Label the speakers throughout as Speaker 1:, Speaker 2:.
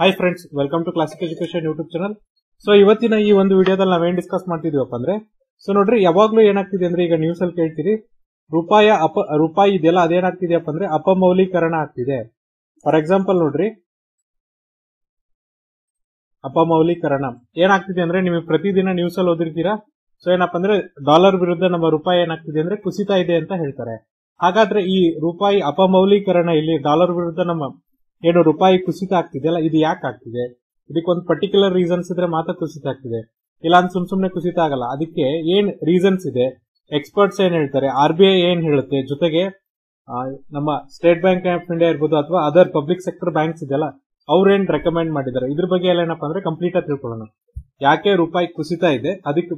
Speaker 1: hi friends welcome to classic education YouTube channel so ಇವತ್ತಿನ ಈ ಒಂದು ವಿಡಿಯೋದಲ್ಲಿ ನಾವೇನ್ ಡಿಸ್ಕಸ್ ಮಾಡ್ತಿದೀವಪ್ಪ ಅಂದ್ರೆ ಸೊ ನೋಡ್ರಿ ಯಾವಾಗ್ಲೂ ಏನಾಗ್ತಿದೆ ಅಂದ್ರೆ ಈಗ ನ್ಯೂಸ್ ಅಲ್ಲಿ ಕೇಳ್ತೀರಿ ರೂಪಾಯ ಅಪ ರೂಪಾಯಿ ಇದೆಯಲ್ಲ ಅದೇನಾಗ್ತಿದೆಯಪ್ಪ ಅಂದ್ರೆ ಅಪಮೌಲೀಕರಣ ಆಗ್ತಿದೆ ಫಾರ್ ಎಕ್ಸಾಂಪಲ್ ನೋಡ್ರಿ ಅಪಮೌಲೀಕರಣ ಏನಾಗ್ತಿದೆ ಅಂದ್ರೆ ನಿಮಗೆ ಪ್ರತಿದಿನ ನ್ಯೂಸ್ ಅಲ್ಲಿ ಓದಿರ್ತೀರಾ ಸೊ ಏನಪ್ಪ ಅಂದ್ರೆ ಡಾಲರ್ ವಿರುದ್ಧ ನಮ್ಮ ರೂಪಾಯಿ ಏನಾಗ್ತಿದೆ ಅಂದ್ರೆ ಕುಸಿತ ಇದೆ ಅಂತ ಹೇಳ್ತಾರೆ ಹಾಗಾದ್ರೆ ಈ ರೂಪಾಯಿ ಅಪಮೌಲೀಕರಣ ಇಲ್ಲಿ ಡಾಲರ್ ವಿರುದ್ಧ ನಮ್ಮ ಏನು ರೂಪಾಯಿ ಕುಸಿತ ಆಗ್ತಿದೆಯಲ್ಲ ಇದು ಯಾಕೆ ಆಗ್ತಿದೆ ಇದಕ್ಕೊಂದು ಪರ್ಟಿಕ್ಯುಲರ್ ರೀಸನ್ಸ್ ಇದ್ರೆ ಮಾತ್ರ ಕುಸಿತ ಆಗ್ತಿದೆ ಇಲ್ಲ ಅಂತ ಸುಮ್ ಸುಮ್ನೆ ಕುಸಿತ ಆಗಲ್ಲ ಅದಕ್ಕೆ ಏನ್ ರೀಸನ್ಸ್ ಇದೆ ಎಕ್ಸ್ಪರ್ಟ್ಸ್ ಏನ್ ಹೇಳ್ತಾರೆ ಆರ್ ಬಿ ಐ ಏನ್ ಹೇಳುತ್ತೆ ಜೊತೆಗೆ ಆ, ನಮ್ಮ ಸ್ಟೇಟ್ ಬ್ಯಾಂಕ್ ಆಫ್ ಇಂಡಿಯಾ ಇರ್ಬೋದು ಅಥವಾ ಅದರ್ ಪಬ್ಲಿಕ್ ಸೆಕ್ಟರ್ ಬ್ಯಾಂಕ್ಸ್ ಇದೆಯಲ್ಲ ಅವ್ರೇನ್ ರೆಕಮೆಂಡ್ ಮಾಡಿದ್ದಾರೆ ಇದ್ರ ಬಗ್ಗೆ ಎಲ್ಲ ಏನಪ್ಪಾ ಅಂದ್ರೆ ಕಂಪ್ಲೀಟ್ ಆಗಿ ತಿಳ್ಕೊಳ್ಳೋಣ ಯಾಕೆ ರೂಪಾಯಿ ಕುಸಿತ ಇದೆ ಅದಕ್ಕೆ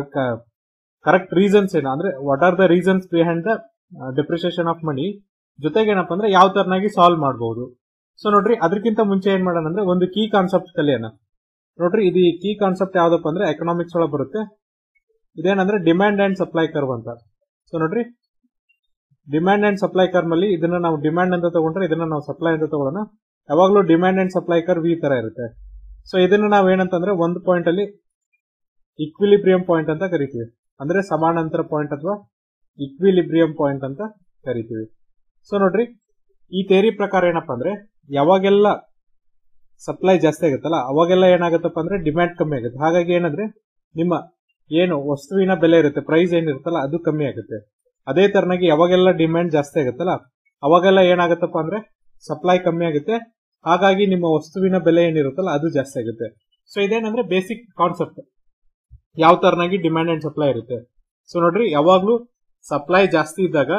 Speaker 1: ಕರೆಕ್ಟ್ ರೀಸನ್ಸ್ ಏನು ಅಂದ್ರೆ what are the reasons behind the depreciation of money ಜೊತೆಗೆ ಏನಪ್ಪಾ ಅಂದ್ರೆ ಯಾವ ತರನಾಗಿ ಸಾಲ್ವ್ ಮಾಡಬಹುದು ಸೊ ನೋಡ್ರಿ ಅದಕ್ಕಿಂತ ಮುಂಚೆ ಏನ್ ಮಾಡೋಣ ಅಂದ್ರೆ ಒಂದು ಕೀ ಕಾನ್ಸೆಪ್ಟ್ ಕಲಿಯೋಣ ನೋಡ್ರಿ ಇದು ಕೀ ಕಾನ್ಸೆಪ್ಟ್ ಯಾವ್ದಪ್ಪ ಅಂದ್ರೆ ಎಕನಾಮಿಕ್ಸ್ ಒಳಗೆ ಬರುತ್ತೆ ಇದೇನಂದ್ರೆ ಡಿಮ್ಯಾಂಡ್ ಅಂಡ್ ಸಪ್ಲೈ ಕರ್ವ್ ಅಂತ ಸೊ ನೋಡ್ರಿ ಡಿಮ್ಯಾಂಡ್ ಅಂಡ್ ಸಪ್ಲೈ ಕರ್ವ್ ಅಲ್ಲಿ ಇದನ್ನ ನಾವು ಡಿಮ್ಯಾಂಡ್ ಅಂತ ತಗೊಂಡ್ರೆ ಇದನ್ನ ನಾವು ಸಪ್ಲೈ ಅಂತ ತಗೊಳ್ಳೋಣ ಯಾವಾಗ್ಲೂ ಡಿಮ್ಯಾಂಡ್ ಅಂಡ್ ಸಪ್ಲೈ ಕರ್ವ್ ಈ ತರ ಇರುತ್ತೆ ಸೊ ಇದನ್ನ ನಾವ್ ಏನಂತಂದ್ರೆ ಒಂದು ಪಾಯಿಂಟ್ ಅಲ್ಲಿ ಇಕ್ವಿಲಿಬ್ರಿಯಂ ಪಾಯಿಂಟ್ ಅಂತ ಕರಿತೀವಿ ಅಂದ್ರೆ ಸಮಾನಾಂತರ ಪಾಯಿಂಟ್ ಅಥವಾ ಇಕ್ವಿಲಿಬ್ರಿಯಂ ಪಾಯಿಂಟ್ ಅಂತ ಕರಿತೀವಿ ಸೊ ನೋಡ್ರಿ ಈ ಥೇರಿ ಪ್ರಕಾರ ಏನಪ್ಪಾ ಅಂದ್ರೆ ಯಾವಾಗೆಲ್ಲ ಸಪ್ಲೈ ಜಾಸ್ತಿ ಆಗುತ್ತಲ್ಲ ಅವಾಗೆಲ್ಲ ಏನಾಗುತ್ತಪ್ಪ ಅಂದ್ರೆ ಡಿಮ್ಯಾಂಡ್ ಕಮ್ಮಿ ಆಗುತ್ತೆ ಹಾಗಾಗಿ ಏನಂದ್ರೆ ನಿಮ್ಮ ಏನು ವಸ್ತುವಿನ ಬೆಲೆ ಇರುತ್ತೆ ಪ್ರೈಸ್ ಏನಿರುತ್ತಲ್ಲ ಅದು ಕಮ್ಮಿ ಆಗುತ್ತೆ ಅದೇ ತರನಾಗಿ ಯಾವಾಗೆಲ್ಲ ಡಿಮ್ಯಾಂಡ್ ಜಾಸ್ತಿ ಆಗುತ್ತಲ್ಲ ಅವಾಗೆಲ್ಲ ಏನಾಗುತ್ತಪ್ಪ ಅಂದ್ರೆ ಸಪ್ಲೈ ಕಮ್ಮಿ ಆಗುತ್ತೆ ಹಾಗಾಗಿ ನಿಮ್ಮ ವಸ್ತುವಿನ ಬೆಲೆ ಏನಿರುತ್ತಲ್ಲ ಅದು ಜಾಸ್ತಿ ಆಗುತ್ತೆ ಸೊ ಇದೇನಂದ್ರೆ ಬೇಸಿಕ್ ಕಾನ್ಸೆಪ್ಟ್ ಯಾವ ತರನಾಗಿ ಡಿಮ್ಯಾಂಡ್ ಅಂಡ್ ಸಪ್ಲೈ ಇರುತ್ತೆ ಸೊ ನೋಡ್ರಿ ಯಾವಾಗ್ಲೂ ಸಪ್ಲೈ ಜಾಸ್ತಿ ಇದ್ದಾಗ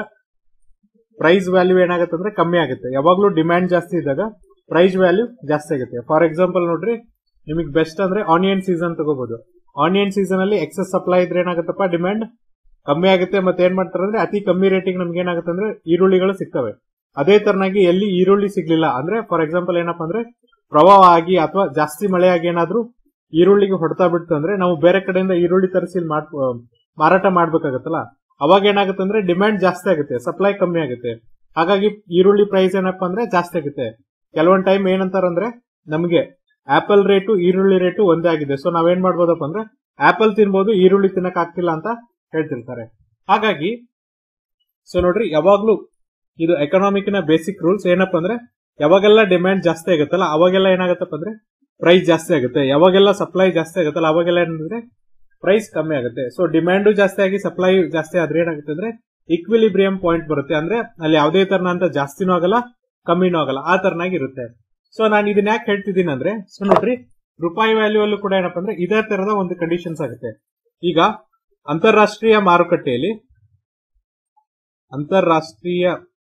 Speaker 1: ಪ್ರೈಸ್ ವ್ಯಾಲ್ಯೂ ಏನಾಗುತ್ತೆ ಅಂದ್ರೆ ಕಮ್ಮಿ ಆಗುತ್ತೆ ಯಾವಾಗ್ಲೂ ಡಿಮ್ಯಾಂಡ್ ಜಾಸ್ತಿ ಇದ್ದಾಗ ಪ್ರೈಸ್ ವ್ಯಾಲ್ಯೂ ಜಾಸ್ತಿ ಆಗುತ್ತೆ ಫಾರ್ ಎಕ್ಸಾಂಪಲ್ ನೋಡ್ರಿ ನಿಮಗೆ ಬೆಸ್ಟ್ ಅಂದ್ರೆ ಆನಿಯನ್ ಸೀಸನ್ ತಗೋಬಹುದು ಆನಿಯನ್ ಸೀಸನ್ ಅಲ್ಲಿ ಎಕ್ಸೆಸ್ ಸಪ್ಲೈ ಇದ್ರೆ ಏನಾಗುತ್ತಪ್ಪ ಡಿಮ್ಯಾಂಡ್ ಕಮ್ಮಿ ಆಗುತ್ತೆ ಮತ್ತೆ ಏನ್ ಮಾಡ್ತಾರೆ ಅಂದ್ರೆ ಅತಿ ಕಮ್ಮಿ ರೇಟಿಗೆ ನಮ್ಗೆ ಏನಾಗುತ್ತೆ ಅಂದ್ರೆ ಈರುಳ್ಳಿಗಳು ಸಿಗ್ತವೆ ಅದೇ ತರನಾಗಿ ಎಲ್ಲಿ ಈರುಳ್ಳಿ ಸಿಗ್ಲಿಲ್ಲ ಅಂದ್ರೆ ಫಾರ್ ಎಕ್ಸಾಂಪಲ್ ಏನಪ್ಪಾ ಅಂದ್ರೆ ಪ್ರವಾಹ ಆಗಿ ಅಥವಾ ಜಾಸ್ತಿ ಮಳೆ ಆಗಿ ಏನಾದ್ರೂ ಈರುಳ್ಳಿಗೆ ಹೊಡ್ತಾ ಬಿಡ್ತು ಅಂದ್ರೆ ನಾವು ಬೇರೆ ಕಡೆಯಿಂದ ಈರುಳ್ಳಿ ತರಿಸಿ ಇಲ್ಲಿ ಮಾಡ್- ಮಾರಾಟ ಮಾಡ್ಬೇಕಾಗತ್ತಲ್ಲ ಅವಾಗ ಏನಾಗುತ್ತೆ ಅಂದ್ರೆ ಡಿಮ್ಯಾಂಡ್ ಜಾಸ್ತಿ ಆಗುತ್ತೆ ಸಪ್ಲೈ ಕಮ್ಮಿ ಆಗುತ್ತೆ ಹಾಗಾಗಿ ಈರುಳ್ಳಿ ಪ್ರೈಸ್ ಏನಪ್ಪಾ ಅಂದ್ರೆ ಜಾಸ್ತಿ ಆಗುತ್ತೆ ಕೆಲವೊಂದ್ ಟೈಮ್ ಏನಂತಾರಂದ್ರೆ ನಮಗೆ ಆಪಲ್ ರೇಟು ಈರುಳ್ಳಿ ರೇಟು ಒಂದೇ ಆಗಿದೆ ಸೊ ನಾವೇನ್ ಮಾಡ್ಬೋದಪ್ಪ ಅಂದ್ರೆ ಆಪಲ್ ತಿನ್ಬೋದು ಈರುಳ್ಳಿ ತಿನ್ನಕ್ ಆಗ್ತಿಲ್ಲ ಅಂತ ಹೇಳ್ತಿರ್ತಾರೆ ಹಾಗಾಗಿ ಸೊ ನೋಡ್ರಿ ಯಾವಾಗ್ಲೂ ಇದು ಎಕನಾಮಿಕ್ನ ಬೇಸಿಕ್ ರೂಲ್ಸ್ ಏನಪ್ಪಾ ಅಂದ್ರೆ ಯಾವಾಗೆಲ್ಲ ಡಿಮ್ಯಾಂಡ್ ಜಾಸ್ತಿ ಆಗುತ್ತಲ್ಲ ಅವಾಗೆಲ್ಲ ಏನಾಗುತ್ತಪ್ಪ ಅಂದ್ರೆ ಪ್ರೈಸ್ ಜಾಸ್ತಿ ಆಗುತ್ತೆ ಯಾವಾಗೆಲ್ಲ ಸಪ್ಲೈ ಜಾಸ್ತಿ ಆಗುತ್ತಲ್ಲ ಅವಾಗೆಲ್ಲ ಏನಂದ್ರೆ ಪ್ರೈಸ್ ಕಮ್ಮಿ ಆಗುತ್ತೆ ಸೊ ಡಿಮ್ಯಾಂಡು ಜಾಸ್ತಿ ಆಗಿ ಸಪ್ಲೈ ಜಾಸ್ತಿ ಆದ್ರೆ ಏನಾಗುತ್ತೆ ಅಂದ್ರೆ ಇಕ್ವಿಲಿಬ್ರಿಯಂ ಪಾಯಿಂಟ್ ಬರುತ್ತೆ ಅಂದ್ರೆ ಅಲ್ಲಿ ಯಾವುದೇ ತರನ ಅಂತ ಜಾಸ್ತಿನೂ ಆಗಲ್ಲ ಕಮ್ಮಿನೂ ಆಗಲ್ಲ ಆ ತರನಾಗಿ ಇರುತ್ತೆ ಸೊ ನಾನು ಇದನ್ನ ಯಾಕೆ ಹೇಳ್ತಿದ್ದೀನಿ ಅಂದ್ರೆ ಸೊ ನೋಡ್ರಿ ರೂಪಾಯಿ ವ್ಯಾಲ್ಯೂ ಅಲ್ಲೂ ಕೂಡ ಏನಪ್ಪಾ ಅಂದ್ರೆ ಇದೇ ತರದ ಒಂದು ಕಂಡೀಷನ್ಸ್ ಆಗುತ್ತೆ ಈಗ ಅಂತಾರಾಷ್ಟ್ರೀಯ ಮಾರುಕಟ್ಟೆಯಲ್ಲಿ ಅಂತಾರಾಷ್ಟ್ರೀಯ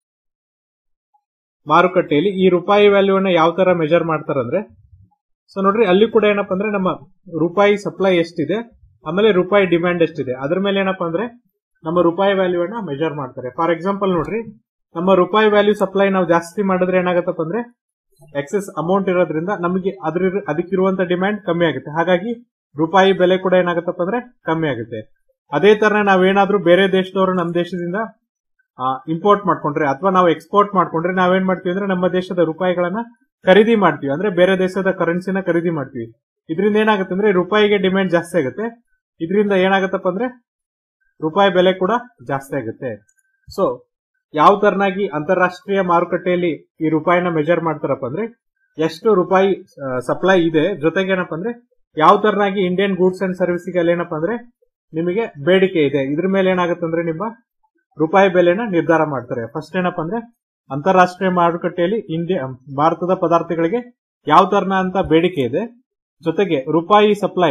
Speaker 1: ಮಾರುಕಟ್ಟೆಯಲ್ಲಿ ಈ ರೂಪಾಯಿ ವ್ಯಾಲ್ಯೂನ ಯಾವ ತರ ಮೆಜರ್ ಮಾಡ್ತಾರಂದ್ರೆ ಸೊ ನೋಡ್ರಿ ಅಲ್ಲಿ ಕೂಡ ಏನಪ್ಪಾ ಅಂದ್ರೆ ನಮ್ಮ ರೂಪಾಯಿ ಸಪ್ಲೈ ಎಷ್ಟಿದೆ ಆಮೇಲೆ ರೂಪಾಯಿ ಡಿಮ್ಯಾಂಡ್ ಎಷ್ಟಿದೆ ಅದ್ರ ಮೇಲೆ ಏನಪ್ಪಾ ಅಂದ್ರೆ ನಮ್ಮ ರೂಪಾಯಿ ವ್ಯಾಲ್ಯೂನ ಮೆಜರ್ ಮಾಡ್ತಾರೆ ಫಾರ್ ಎಕ್ಸಾಂಪಲ್ ನೋಡ್ರಿ ನಮ್ಮ ರೂಪಾಯಿ ವ್ಯಾಲ್ಯೂ ಸಪ್ಲೈ ನಾವು ಜಾಸ್ತಿ ಮಾಡಿದ್ರೆ ಏನಾಗತ್ತಪ್ಪ ಅಂದ್ರೆ ಎಕ್ಸೆಸ್ ಅಮೌಂಟ್ ಇರೋದ್ರಿಂದ ನಮಗೆ ಅದ್ರ ಅದಕ್ಕಿರುವಂತ ಡಿಮ್ಯಾಂಡ್ ಕಮ್ಮಿ ಆಗುತ್ತೆ ಹಾಗಾಗಿ ರೂಪಾಯಿ ಬೆಲೆ ಕೂಡ ಏನಾಗತ್ತಪ್ಪ ಅಂದ್ರೆ ಕಮ್ಮಿ ಆಗುತ್ತೆ ಅದೇ ತರ ನಾವೇನಾದ್ರೂ ಬೇರೆ ದೇಶದವರು ನಮ್ಮ ದೇಶದಿಂದ ಇಂಪೋರ್ಟ್ ಮಾಡ್ಕೊಂಡ್ರೆ ಅಥವಾ ನಾವು ಎಕ್ಸ್ಪೋರ್ಟ್ ಮಾಡ್ಕೊಂಡ್ರೆ ನಾವೇನ್ ಮಾಡ್ತೀವಿ ಅಂದ್ರೆ ನಮ್ಮ ದೇಶದ ರೂಪಾಯಿಗಳನ್ನ ಖರೀದಿ ಮಾಡ್ತೀವಿ ಅಂದ್ರೆ ಬೇರೆ ದೇಶದ ಕರೆನ್ಸಿನ ಖರೀದಿ ಮಾಡ್ತೀವಿ ಇದರಿಂದ ಏನಾಗುತ್ತೆ ಅಂದ್ರೆ ರೂಪಾಯಿಗೆ ಡಿಮ್ಯಾಂಡ್ ಜಾಸ್ತಿ ಆಗುತ್ತೆ ಇದರಿಂದ ಏನಾಗತ್ತಪ್ಪ ಅಂದ್ರೆ ರೂಪಾಯಿ ಬೆಲೆ ಕೂಡ ಜಾಸ್ತಿ ಆಗುತ್ತೆ ಸೊ ಯಾವ ತರನಾಗಿ ಅಂತಾರಾಷ್ಟ್ರೀಯ ಮಾರುಕಟ್ಟೆಯಲ್ಲಿ ಈ ರೂಪಾಯಿನ ಮೆಜರ್ ಮಾಡ್ತಾರಪ್ಪ ಅಂದ್ರೆ ಎಷ್ಟು ರೂಪಾಯಿ ಸಪ್ಲೈ ಇದೆ ಜೊತೆಗೆ ಏನಪ್ಪ ಅಂದ್ರೆ ಯಾವ ತರನಾಗಿ ಇಂಡಿಯನ್ ಗೂಡ್ಸ್ ಅಂಡ್ ಸರ್ವಿಸ್ಗೆ ಅಲ್ಲಿ ಏನಪ್ಪ ಅಂದ್ರೆ ನಿಮಗೆ ಬೇಡಿಕೆ ಇದೆ ಇದ್ರ ಮೇಲೆ ಏನಾಗುತ್ತೆ ಅಂದ್ರೆ ನಿಮ್ಮ ರೂಪಾಯಿ ಬೆಲೆನ ನಿರ್ಧಾರ ಮಾಡ್ತಾರೆ ಫಸ್ಟ್ ಏನಪ್ಪ ಅಂದ್ರೆ ಅಂತಾರಾಷ್ಟ್ರೀಯ ಮಾರುಕಟ್ಟೆಯಲ್ಲಿ ಇಂಡಿಯಾ ಭಾರತದ ಪದಾರ್ಥಗಳಿಗೆ ಯಾವ ತರನ ಅಂತ ಬೇಡಿಕೆ ಇದೆ ಜೊತೆಗೆ ರೂಪಾಯಿ ಸಪ್ಲೈ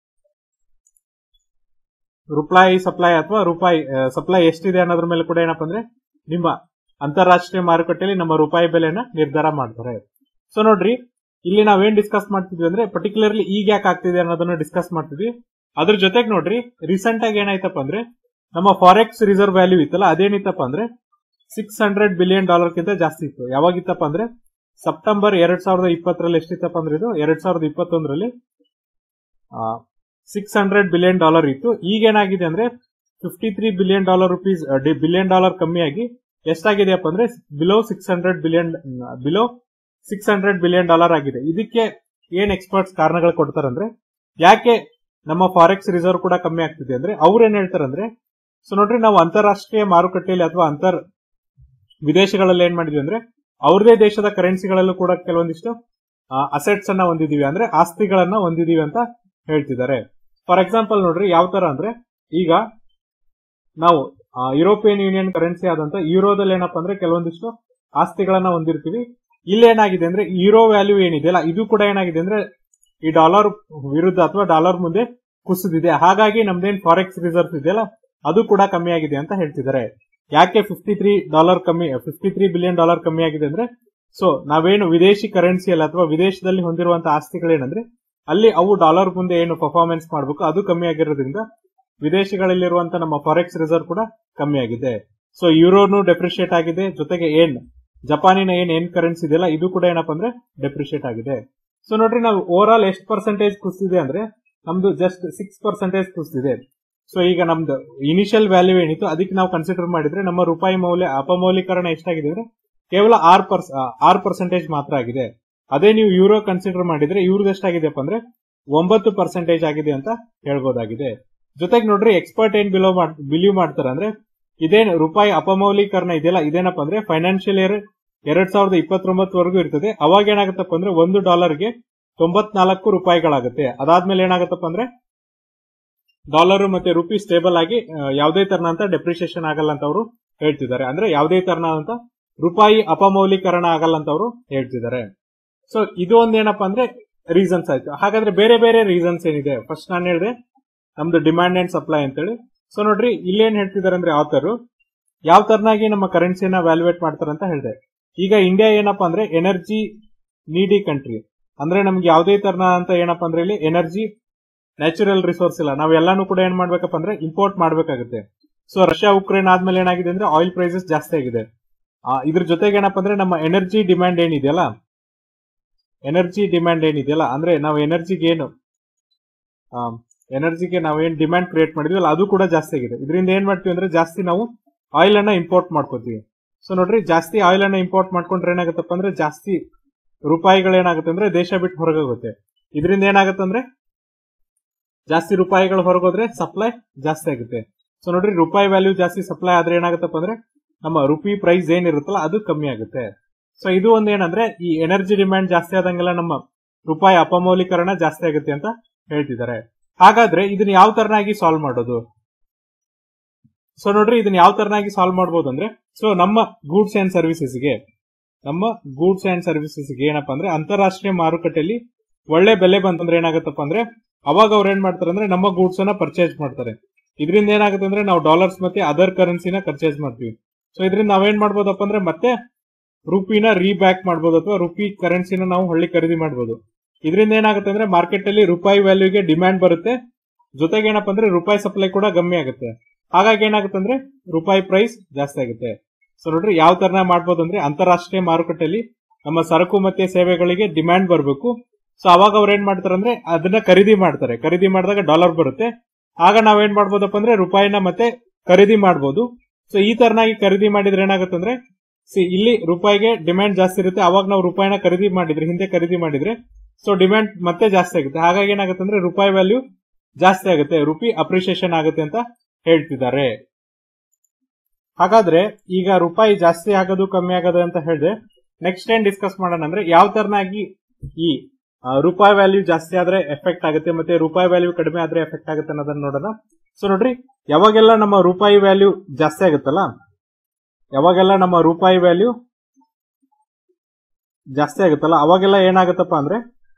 Speaker 1: ರೂಪಾಯಿ ಸಪ್ಲೈ ಅಥವಾ ರೂಪಾಯಿ ಸಪ್ಲೈ ಎಷ್ಟಿದೆ ಅನ್ನೋದ್ರ ಮೇಲೆ ಕೂಡ ಏನಪ್ಪ ಅಂದ್ರೆ ನಿಮ್ಮ ಅಂತಾರಾಷ್ಟ್ರೀಯ ಮಾರುಕಟ್ಟೆಯಲ್ಲಿ ನಮ್ಮ ರೂಪಾಯಿ ಬೆಲೆನ ನಿರ್ಧಾರ ಮಾಡ್ತಾರೆ ಸೊ ನೋಡ್ರಿ ಇಲ್ಲಿ ನಾವೇನ್ ಡಿಸ್ಕಸ್ ಮಾಡ್ತಿದ್ವಿ ಅಂದ್ರೆ ಪರ್ಟಿಕ್ಯುಲರ್ಲಿ ಈಗ ಯಾಕೆ ಆಗ್ತಿದೆ ಅನ್ನೋದನ್ನ ಡಿಸ್ಕಸ್ ಮಾಡ್ತಿದ್ವಿ ಅದ್ರ ಜೊತೆಗೆ ನೋಡ್ರಿ ರೀಸೆಂಟ್ ಆಗಿ ಏನಾಯ್ತಪ್ಪ ಅಂದ್ರೆ ನಮ್ಮ ಫಾರೆಕ್ಸ್ ರಿಸರ್ವ್ ವ್ಯಾಲ್ಯೂ ಇತ್ತಲ್ಲ ಅದೇನಿತ್ತಪ್ಪ ಅಂದ್ರೆ ಸಿಕ್ಸ್ ಹಂಡ್ರೆಡ್ ಬಿಲಿಯನ್ ಡಾಲರ್ಗಿಂತ ಜಾಸ್ತಿ ಇತ್ತು ಯಾವಾಗಿತ್ತಪ್ಪ ಅಂದ್ರೆ ಸೆಪ್ಟೆಂಬರ್ ಎರಡ್ ಸಾವಿರದ ಇಪ್ಪತ್ತರಲ್ಲಿ ಎಷ್ಟಿತ್ತಪ್ಪ ಅಂದ್ರೆ ಇದು ಎರಡ್ ಸಾವಿರದ ಇಪ್ಪತ್ತೊಂದರಲ್ಲಿ ಸಿಕ್ಸ್ ಹಂಡ್ರೆಡ್ ಬಿಲಿಯನ್ ಡಾಲರ್ ಇತ್ತು ಈಗ ಏನಾಗಿದೆ ಅಂದ್ರೆ fifty three billion dollar rupees billion dollar ಕಮ್ಮಿ ಆಗಿ ಎಷ್ಟಾಗಿದೆಯಪ್ಪ ಅಂದ್ರೆ below six hundred billion below six hundred billion dollar ಆಗಿದೆ ಇದಕ್ಕೆ ಏನ್ ಎಕ್ಸ್ಪರ್ಟ್ಸ್ ಕಾರಣಗಳು ಕೊಡ್ತಾರಂದ್ರೆ ಯಾಕೆ ನಮ್ಮ ಫಾರೆಕ್ಸ್ ರಿಸರ್ವ್ ಕೂಡ ಕಮ್ಮಿ ಆಗ್ತಿದೆ ಅಂದ್ರೆ ಅವ್ರು ಏನ್ ಹೇಳ್ತಾರಂದ್ರೆ ಸೊ ನೋಡ್ರಿ ನಾವು ಅಂತಾರಾಷ್ಟ್ರೀಯ ಮಾರುಕಟ್ಟೆಯಲ್ಲಿ ಅಥವಾ ಅಂತರ್ ವಿದೇಶಗಳಲ್ಲಿ ಏನ್ ಮಾಡಿದ್ವಿ ಅಂದ್ರೆ ಅವ್ರದೇ ದೇಶದ ಕರೆನ್ಸಿಗಳಲ್ಲೂ ಕೂಡ ಕೆಲವೊಂದಿಷ್ಟು ಅಸೆಟ್ಸ್ ಅನ್ನ ಹೊಂದಿದೀವಿ ಅಂದ್ರೆ ಆಸ್ತಿಗಳನ್ನ ಹೊಂದಿದೀವಿ ಅಂತ ಹೇಳ್ತಿದ್ದಾರೆ ಫಾರ್ ಎಕ್ಸಾಂಪಲ್ ನೋಡ್ರಿ ಯಾವ ತರ ಅಂದ್ರೆ ಈಗ ನಾವು ಯುರೋಪಿಯನ್ ಯೂನಿಯನ್ ಕರೆನ್ಸಿ ಆದಂತ ಯೂರೋದಲ್ಲಿ ಏನಪ್ಪಾ ಅಂದ್ರೆ ಕೆಲವೊಂದಿಷ್ಟು ಆಸ್ತಿಗಳನ್ನ ಹೊಂದಿರ್ತೀವಿ ಇಲ್ಲಿ ಏನಾಗಿದೆ ಅಂದ್ರೆ ಯೂರೋ ವ್ಯಾಲ್ಯೂ ಏನಿದೆಯಲ್ಲ ಇದು ಕೂಡ ಏನಾಗಿದೆ ಅಂದ್ರೆ ಈ ಡಾಲರ್ ವಿರುದ್ಧ ಅಥವಾ ಡಾಲರ್ ಮುಂದೆ ಕುಸಿದಿದೆ ಹಾಗಾಗಿ ನಮ್ದೇನ್ ಫಾರೆಕ್ಸ್ ರಿಸರ್ವ್ ಇದೆಯಲ್ಲ ಅದು ಕೂಡ ಕಮ್ಮಿ ಆಗಿದೆ ಅಂತ ಹೇಳ್ತಿದ್ದಾರೆ ಯಾಕೆ ಫಿಫ್ಟಿ ತ್ರೀ ಡಾಲರ್ ಕಮ್ಮಿ ಫಿಫ್ಟಿ ತ್ರೀ ಬಿಲಿಯನ್ ಡಾಲರ್ ಕಮ್ಮಿ ಆಗಿದೆ ಅಂದ್ರೆ ಸೊ ನಾವೇನು ವಿದೇಶಿ ಕರೆನ್ಸಿಯಲ್ಲಿ ಅಥವಾ ವಿದೇಶದಲ್ಲಿ ಹೊಂದಿರುವಂತಹ ಆಸ್ತಿಗಳೇನಂದ್ರೆ ಅಲ್ಲಿ ಅವು ಡಾಲರ್ ಮುಂದೆ ಏನು ಪರ್ಫಾರ್ಮೆನ್ಸ್ ಮಾಡಬೇಕು ಅದು ಕಮ್ಮಿ ಆಗಿರೋದ್ರಿಂದ ವಿದೇಶಗಳಲ್ಲಿರುವಂತಹ ನಮ್ಮ ಫಾರೆಕ್ಸ್ ರಿಸರ್ವ್ ಕೂಡ ಕಮ್ಮಿ ಆಗಿದೆ ಸೊ ಯೂರೋನು ಡೆಪ್ರಿಶಿಯೇಟ್ ಆಗಿದೆ ಜೊತೆಗೆ ಏನ್ ಜಪಾನಿನ ಏನ್ ಏನ್ ಕರೆನ್ಸಿ ಇದೆಯಲ್ಲ ಇದು ಕೂಡ ಏನಪ್ಪಾ ಅಂದ್ರೆ ಡೆಪ್ರಿಶಿಯೇಟ್ ಆಗಿದೆ ಸೊ ನೋಡ್ರಿ ನಾವು ಓವರ್ ಆಲ್ ಎಷ್ಟು ಪರ್ಸೆಂಟೇಜ್ ಕುಸಿದಿದೆ ಅಂದ್ರೆ ನಮ್ದು ಜಸ್ಟ್ ಸಿಕ್ಸ್ ಪರ್ಸೆಂಟೇಜ್ ಕುಸಿದಿದೆ ಸೊ ಈಗ ನಮ್ದು ಇನಿಷಿಯಲ್ ವ್ಯಾಲ್ಯೂ ಏನಿತ್ತು ಅದಕ್ಕೆ ನಾವು ಕನ್ಸಿಡರ್ ಮಾಡಿದ್ರೆ ನಮ್ಮ ರೂಪಾಯಿ ಮೌಲ್ಯ ಅಪಮೌಲ್ಯೀಕರಣ ಎಷ್ಟಾಗಿದೆ ಅಂದ್ರೆ ಕೇವಲ ಆರ್ ಪರ್ಸ್ ಆರ್ ಪರ್ಸೆಂಟೇಜ್ ಮಾತ್ರ ಆಗಿದೆ ಅದೇ ನೀವು ಯೂರೋ ಕನ್ಸಿಡರ್ ಮಾಡಿದ್ರೆ ಇವ್ರದ್ದು ಎಷ್ಟಾಗಿದೆಪ್ಪ ಅಂದ್ರೆ ಒಂಬತ್ತು ಪರ್ಸೆಂಟೇಜ್ ಆಗಿದೆ ಅಂತ ಹೇಳ್ಬೋದಾಗಿದೆ ಜೊತೆಗೆ ನೋಡ್ರಿ ಎಕ್ಸ್ಪರ್ಟ್ ಏನ್ ಬಿಲೋ ಬಿಲೀವ್ ಮಾಡ್ತಾರೆ ಅಂದ್ರೆ ಇದೇನ್ ರೂಪಾಯಿ ಅಪಮೌಲ್ಯೀಕರಣ ಇದೆಯಲ್ಲ ಇದೇನಪ್ಪ ಅಂದ್ರೆ ಫೈನಾನ್ಷಿಯಲ್ ಇಯರ್ ಎರಡ್ ಸಾವಿರದ ಇಪ್ಪತ್ತೊಂಬತ್ತವರೆಗೂ ಇರ್ತದೆ ಅವಾಗ ಏನಾಗುತ್ತಪ್ಪ ಅಂದ್ರೆ ಒಂದು ಡಾಲರ್ಗೆ ತೊಂಬತ್ನಾಲ್ಕು ರೂಪಾಯಿಗಳಾಗುತ್ತೆ ಅದಾದ್ಮೇಲೆ ಏನಾಗುತ್ತಪ್ಪ ಅಂದ್ರೆ ಡಾಲರ್ ಮತ್ತೆ ರುಪಿ ಸ್ಟೇಬಲ್ ಆಗಿ ಯಾವುದೇ ತರನಂತ ಡೆಪ್ರಿಸಿಯೇಷನ್ ಆಗಲ್ಲ ಅಂತ ಅವರು ಹೇಳ್ತಿದ್ದಾರೆ ಅಂದ್ರೆ ಯಾವುದೇ ತರನಾದಂತ ರೂಪಾಯಿ ಅಪಮೌಲ್ಯೀಕರಣ ಆಗಲ್ಲ ಅಂತ ಅವರು ಹೇಳ್ತಿದ್ದಾರೆ ಸೊ ಇದು ಒಂದೇನಪ್ಪ ಅಂದ್ರೆ ರೀಸನ್ಸ್ ಆಯ್ತು ಹಾಗಾದ್ರೆ ಬೇರೆ ಬೇರೆ ರೀಸನ್ಸ್ ಏನಿದೆ ಫಸ್ಟ್ ನಾನು ಹೇಳಿದೆ ನಮ್ದು ಡಿಮ್ಯಾಂಡ್ ಅಂಡ್ ಸಪ್ಲೈ ಅಂತೇಳಿ ಸೊ ನೋಡ್ರಿ ಇಲ್ಲೇನ್ ಹೇಳ್ತಿದ್ದಾರೆ ಅಂದ್ರೆ ಆಥರ್ ಯಾವ ತರನಾಗಿ ನಮ್ಮ ಕರೆನ್ಸಿನ ವ್ಯಾಲ್ಯೂಯೇಟ್ ಮಾಡ್ತಾರೆ ಅಂತ ಹೇಳಿದೆ ಈಗ ಇಂಡಿಯಾ ಏನಪ್ಪಾ ಅಂದ್ರೆ ಎನರ್ಜಿ ನೀಡಿ ಕಂಟ್ರಿ ಅಂದ್ರೆ ನಮ್ಗೆ ಯಾವುದೇ ತರನ ಅಂತ ಏನಪ್ಪಾ ಅಂದ್ರೆ ಇಲ್ಲಿ ಎನರ್ಜಿ ನ್ಯಾಚುರಲ್ ರಿಸೋರ್ಸ್ ಇಲ್ಲ ನಾವು ಎಲ್ಲಾನು ಕೂಡ ಏನ್ ಮಾಡ್ಬೇಕಪ್ಪ ಅಂದ್ರೆ ಇಂಪೋರ್ಟ್ ಮಾಡ್ಬೇಕಾಗುತ್ತೆ ಸೊ ರಷ್ಯಾ ಉಕ್ರೇನ್ ಆದ್ಮೇಲೆ ಏನಾಗಿದೆ ಅಂದ್ರೆ ಆಯಿಲ್ ಪ್ರೈಸಸ್ ಜಾಸ್ತಿ ಆಗಿದೆ ಇದ್ರ ಜೊತೆಗೆ ಏನಪ್ಪಾ ಅಂದ್ರೆ ನಮ್ಮ ಎನರ್ಜಿ ಡಿಮ್ಯಾಂಡ್ ಏನಿದೆಯಲ್ಲ ಎನರ್ಜಿ ಡಿಮ್ಯಾಂಡ್ ಏನಿದೆಯಲ್ಲ ಅಂದ್ರೆ ನಾವು ಎನರ್ಜಿಗೆ ಏನು ಎನರ್ಜಿಗೆ ನಾವು ಏನ್ ಡಿಮ್ಯಾಂಡ್ ಕ್ರಿಯೇಟ್ ಮಾಡಿದ್ವಲ್ಲ ಅದು ಕೂಡ ಜಾಸ್ತಿ ಆಗಿದೆ ಇದರಿಂದ ಏನ್ ಮಾಡ್ತೀವಿ ಅಂದ್ರೆ ಜಾಸ್ತಿ ನಾವು ಆಯಿಲ್ ಅನ್ನ ಇಂಪೋರ್ಟ್ ಮಾಡ್ಕೋತೀವಿ ಸೊ ನೋಡ್ರಿ ಜಾಸ್ತಿ ಆಯಿಲ್ ಅನ್ನ ಇಂಪೋರ್ಟ್ ಮಾಡ್ಕೊಂಡ್ರೆ ಏನಾಗುತ್ತಪ್ಪ ಅಂದ್ರೆ ಜಾಸ್ತಿ ರೂಪಾಯಿಗಳೇನಾಗುತ್ತೆ ಅಂದ್ರೆ ದೇಶ ಬಿಟ್ಟು ಹೊರಗೋಗುತ್ತೆ ಇದರಿಂದ ಏನಾಗುತ್ತೆ ಅಂದ್ರೆ ಜಾಸ್ತಿ ರೂಪಾಯಿಗಳು ಹೊರಗೋದ್ರೆ ಸಪ್ಲೈ ಜಾಸ್ತಿ ಆಗುತ್ತೆ ಸೊ ನೋಡ್ರಿ ರೂಪಾಯಿ ವ್ಯಾಲ್ಯೂ ಜಾಸ್ತಿ ಸಪ್ಲೈ ಆದ್ರೆ ಏನಾಗುತ್ತಪ್ಪ ಅಂದ್ರೆ ನಮ್ಮ ರುಪಿ ಪ್ರೈಸ್ ಏನಿರುತ್ತಲ್ಲ ಅದು ಕಮ್ಮಿ ಆಗುತ್ತೆ ಸೊ ಇದು ಒಂದ್ ಏನಂದ್ರೆ ಈ ಎನರ್ಜಿ ಡಿಮ್ಯಾಂಡ್ ಜಾಸ್ತಿ ಆದಂಗೆಲ್ಲ ನಮ್ಮ ರೂಪಾಯಿ ಅಪಮೌಲ್ಯೀಕರಣ ಜಾಸ್ತಿ ಆಗುತ್ತೆ ಅಂತ ಹೇಳ್ತಿದ್ದಾರೆ ಹಾಗಾದ್ರೆ ಇದನ್ನ ಯಾವ ತರನಾಗಿ ಸಾಲ್ವ್ ಮಾಡೋದು ಸೊ ನೋಡ್ರಿ ಇದನ್ನ ಯಾವ ತರನಾಗಿ ಸಾಲ್ವ್ ಮಾಡಬಹುದು ಅಂದ್ರೆ ಸೊ ನಮ್ಮ ಗೂಡ್ಸ್ ಅಂಡ್ ಸರ್ವಿಸಸ್ಗೆ ನಮ್ಮ ಗೂಡ್ಸ್ ಅಂಡ್ ಸರ್ವಿಸಸ್ಗೆ ಏನಪ್ಪಾ ಅಂದ್ರೆ ಅಂತಾರಾಷ್ಟ್ರೀಯ ಮಾರುಕಟ್ಟೆಯಲ್ಲಿ ಒಳ್ಳೆ ಬೆಲೆ ಬಂತಂದ್ರೆ ಏನಾಗುತ್ತಪ್ಪ ಅಂದ್ರೆ ಅವಾಗ ಅವ್ರು ಏನ್ ಮಾಡ್ತಾರೆ ಅಂದ್ರೆ ನಮ್ಮ ಗೂಡ್ಸ್ ಅನ್ನ ಪರ್ಚೇಸ್ ಮಾಡ್ತಾರೆ ಇದರಿಂದ ಏನಾಗುತ್ತೆ ಅಂದ್ರೆ ನಾವು ಡಾಲರ್ಸ್ ಮತ್ತೆ ಅದರ್ ಕರೆನ್ಸಿನ ಪರ್ಚೇಸ್ ಮಾಡ್ತೀವಿ ಸೊ ಇದರಿಂದ ನಾವೇನ್ ಮಾಡ್ಬೋದಪ್ಪ ಅಂದ್ರೆ ಮತ್ತೆ ರುಪಿನ ರೀಬ್ಯಾಕ್ ಮಾಡ್ಬೋದು ಅಥವಾ ರುಪಿ ಕರೆನ್ಸಿನ ನಾವು ಹೊಳ್ಳಿ ಖರೀದಿ ಮಾಡ್ಬೋದು ಇದರಿಂದ ಏನಾಗುತ್ತೆ ಅಂದ್ರೆ ಮಾರ್ಕೆಟ್ ಅಲ್ಲಿ ರೂಪಾಯಿ ವ್ಯಾಲ್ಯೂಗೆ ಡಿಮ್ಯಾಂಡ್ ಬರುತ್ತೆ ಜೊತೆಗೆ ಏನಪ್ಪಾ ಅಂದ್ರೆ ರೂಪಾಯಿ ಸಪ್ಲೈ ಕೂಡ ಕಮ್ಮಿ ಆಗುತ್ತೆ ಹಾಗಾಗಿ ಏನಾಗುತ್ತೆ ಅಂದ್ರೆ ರೂಪಾಯಿ ಪ್ರೈಸ್ ಜಾಸ್ತಿ ಆಗುತ್ತೆ ಸೊ ನೋಡ್ರಿ ಯಾವ ತರನ ಮಾಡ್ಬೋದು ಅಂದ್ರೆ ಅಂತಾರಾಷ್ಟ್ರೀಯ ಮಾರುಕಟ್ಟೆಯಲ್ಲಿ ನಮ್ಮ ಸರಕು ಮತ್ತೆ ಸೇವೆಗಳಿಗೆ ಡಿಮ್ಯಾಂಡ್ ಬರಬೇಕು ಸೊ ಅವಾಗ ಅವ್ರು ಏನ್ ಮಾಡ್ತಾರೆ ಅಂದ್ರೆ ಅದನ್ನ ಖರೀದಿ ಮಾಡ್ತಾರೆ ಖರೀದಿ ಮಾಡಿದಾಗ ಡಾಲರ್ ಬರುತ್ತೆ ಆಗ ನಾವೇನ್ ಮಾಡ್ಬೋದಪ್ಪ ಅಂದ್ರೆ ರೂಪಾಯಿನ ಮತ್ತೆ ಖರೀದಿ ಮಾಡ್ಬೋದು ಸೊ ಈ ತರನಾಗಿ ಖರೀದಿ ಮಾಡಿದ್ರೆ ಏನಾಗುತ್ತೆ ಅಂದ್ರೆ ಸಿ ಇಲ್ಲಿ ರೂಪಾಯಿಗೆ ಡಿಮ್ಯಾಂಡ್ ಜಾಸ್ತಿ ಇರುತ್ತೆ ಅವಾಗ ನಾವು ರೂಪಾಯಿನ ಖರೀದಿ ಮಾಡಿದ್ರೆ ಹಿಂದೆ ಖರೀದಿ ಮಾಡಿದ್ರೆ ಸೊ ಡಿಮ್ಯಾಂಡ್ ಮತ್ತೆ ಜಾಸ್ತಿ ಆಗುತ್ತೆ ಹಾಗಾಗಿ ಏನಾಗುತ್ತೆ ಅಂದ್ರೆ ರೂಪಾಯಿ ವ್ಯಾಲ್ಯೂ ಜಾಸ್ತಿ ಆಗುತ್ತೆ ರುಪಿ ಅಪ್ರಿಸಿಯೇಷನ್ ಆಗುತ್ತೆ ಅಂತ ಹೇಳ್ತಿದ್ದಾರೆ ಹಾಗಾದ್ರೆ ಈಗ ರೂಪಾಯಿ ಜಾಸ್ತಿ ಆಗೋದು ಕಮ್ಮಿ ಆಗೋದು ಅಂತ ಹೇಳಿದೆ ನೆಕ್ಸ್ಟ್ ಏನ್ ಡಿಸ್ಕಸ್ ಮಾಡೋಣ ಅಂದ್ರೆ ಯಾವ ತರನಾಗಿ ಈ ರೂಪಾಯಿ ವ್ಯಾಲ್ಯೂ ಜಾಸ್ತಿ ಆದ್ರೆ ಎಫೆಕ್ಟ್ ಆಗುತ್ತೆ ಮತ್ತೆ ರೂಪಾಯಿ ವ್ಯಾಲ್ಯೂ ಕಡಿಮೆ ಆದ್ರೆ ಎಫೆಕ್ಟ್ ಆಗುತ್ತೆ ಅನ್ನೋದನ್ನ ನೋಡೋಣ ಸೊ ನೋಡ್ರಿ ಯಾವಾಗೆಲ್ಲ ನಮ್ಮ ರೂಪಾಯಿ ವ್ಯಾಲ್ಯೂ ಜಾಸ್ತಿ ಆಗುತ್ತಲ್ಲ ಯಾವಾಗೆಲ್ಲ ನಮ್ಮ ರೂಪಾಯಿ ವ್ಯಾಲ್ಯೂ ಜಾಸ್ತಿ ಆಗುತ್ತಲ್ಲ ಅವಾಗೆಲ್ಲ ಏನಾಗುತ್ತಪ್ಪ ಅಂದ್ರೆ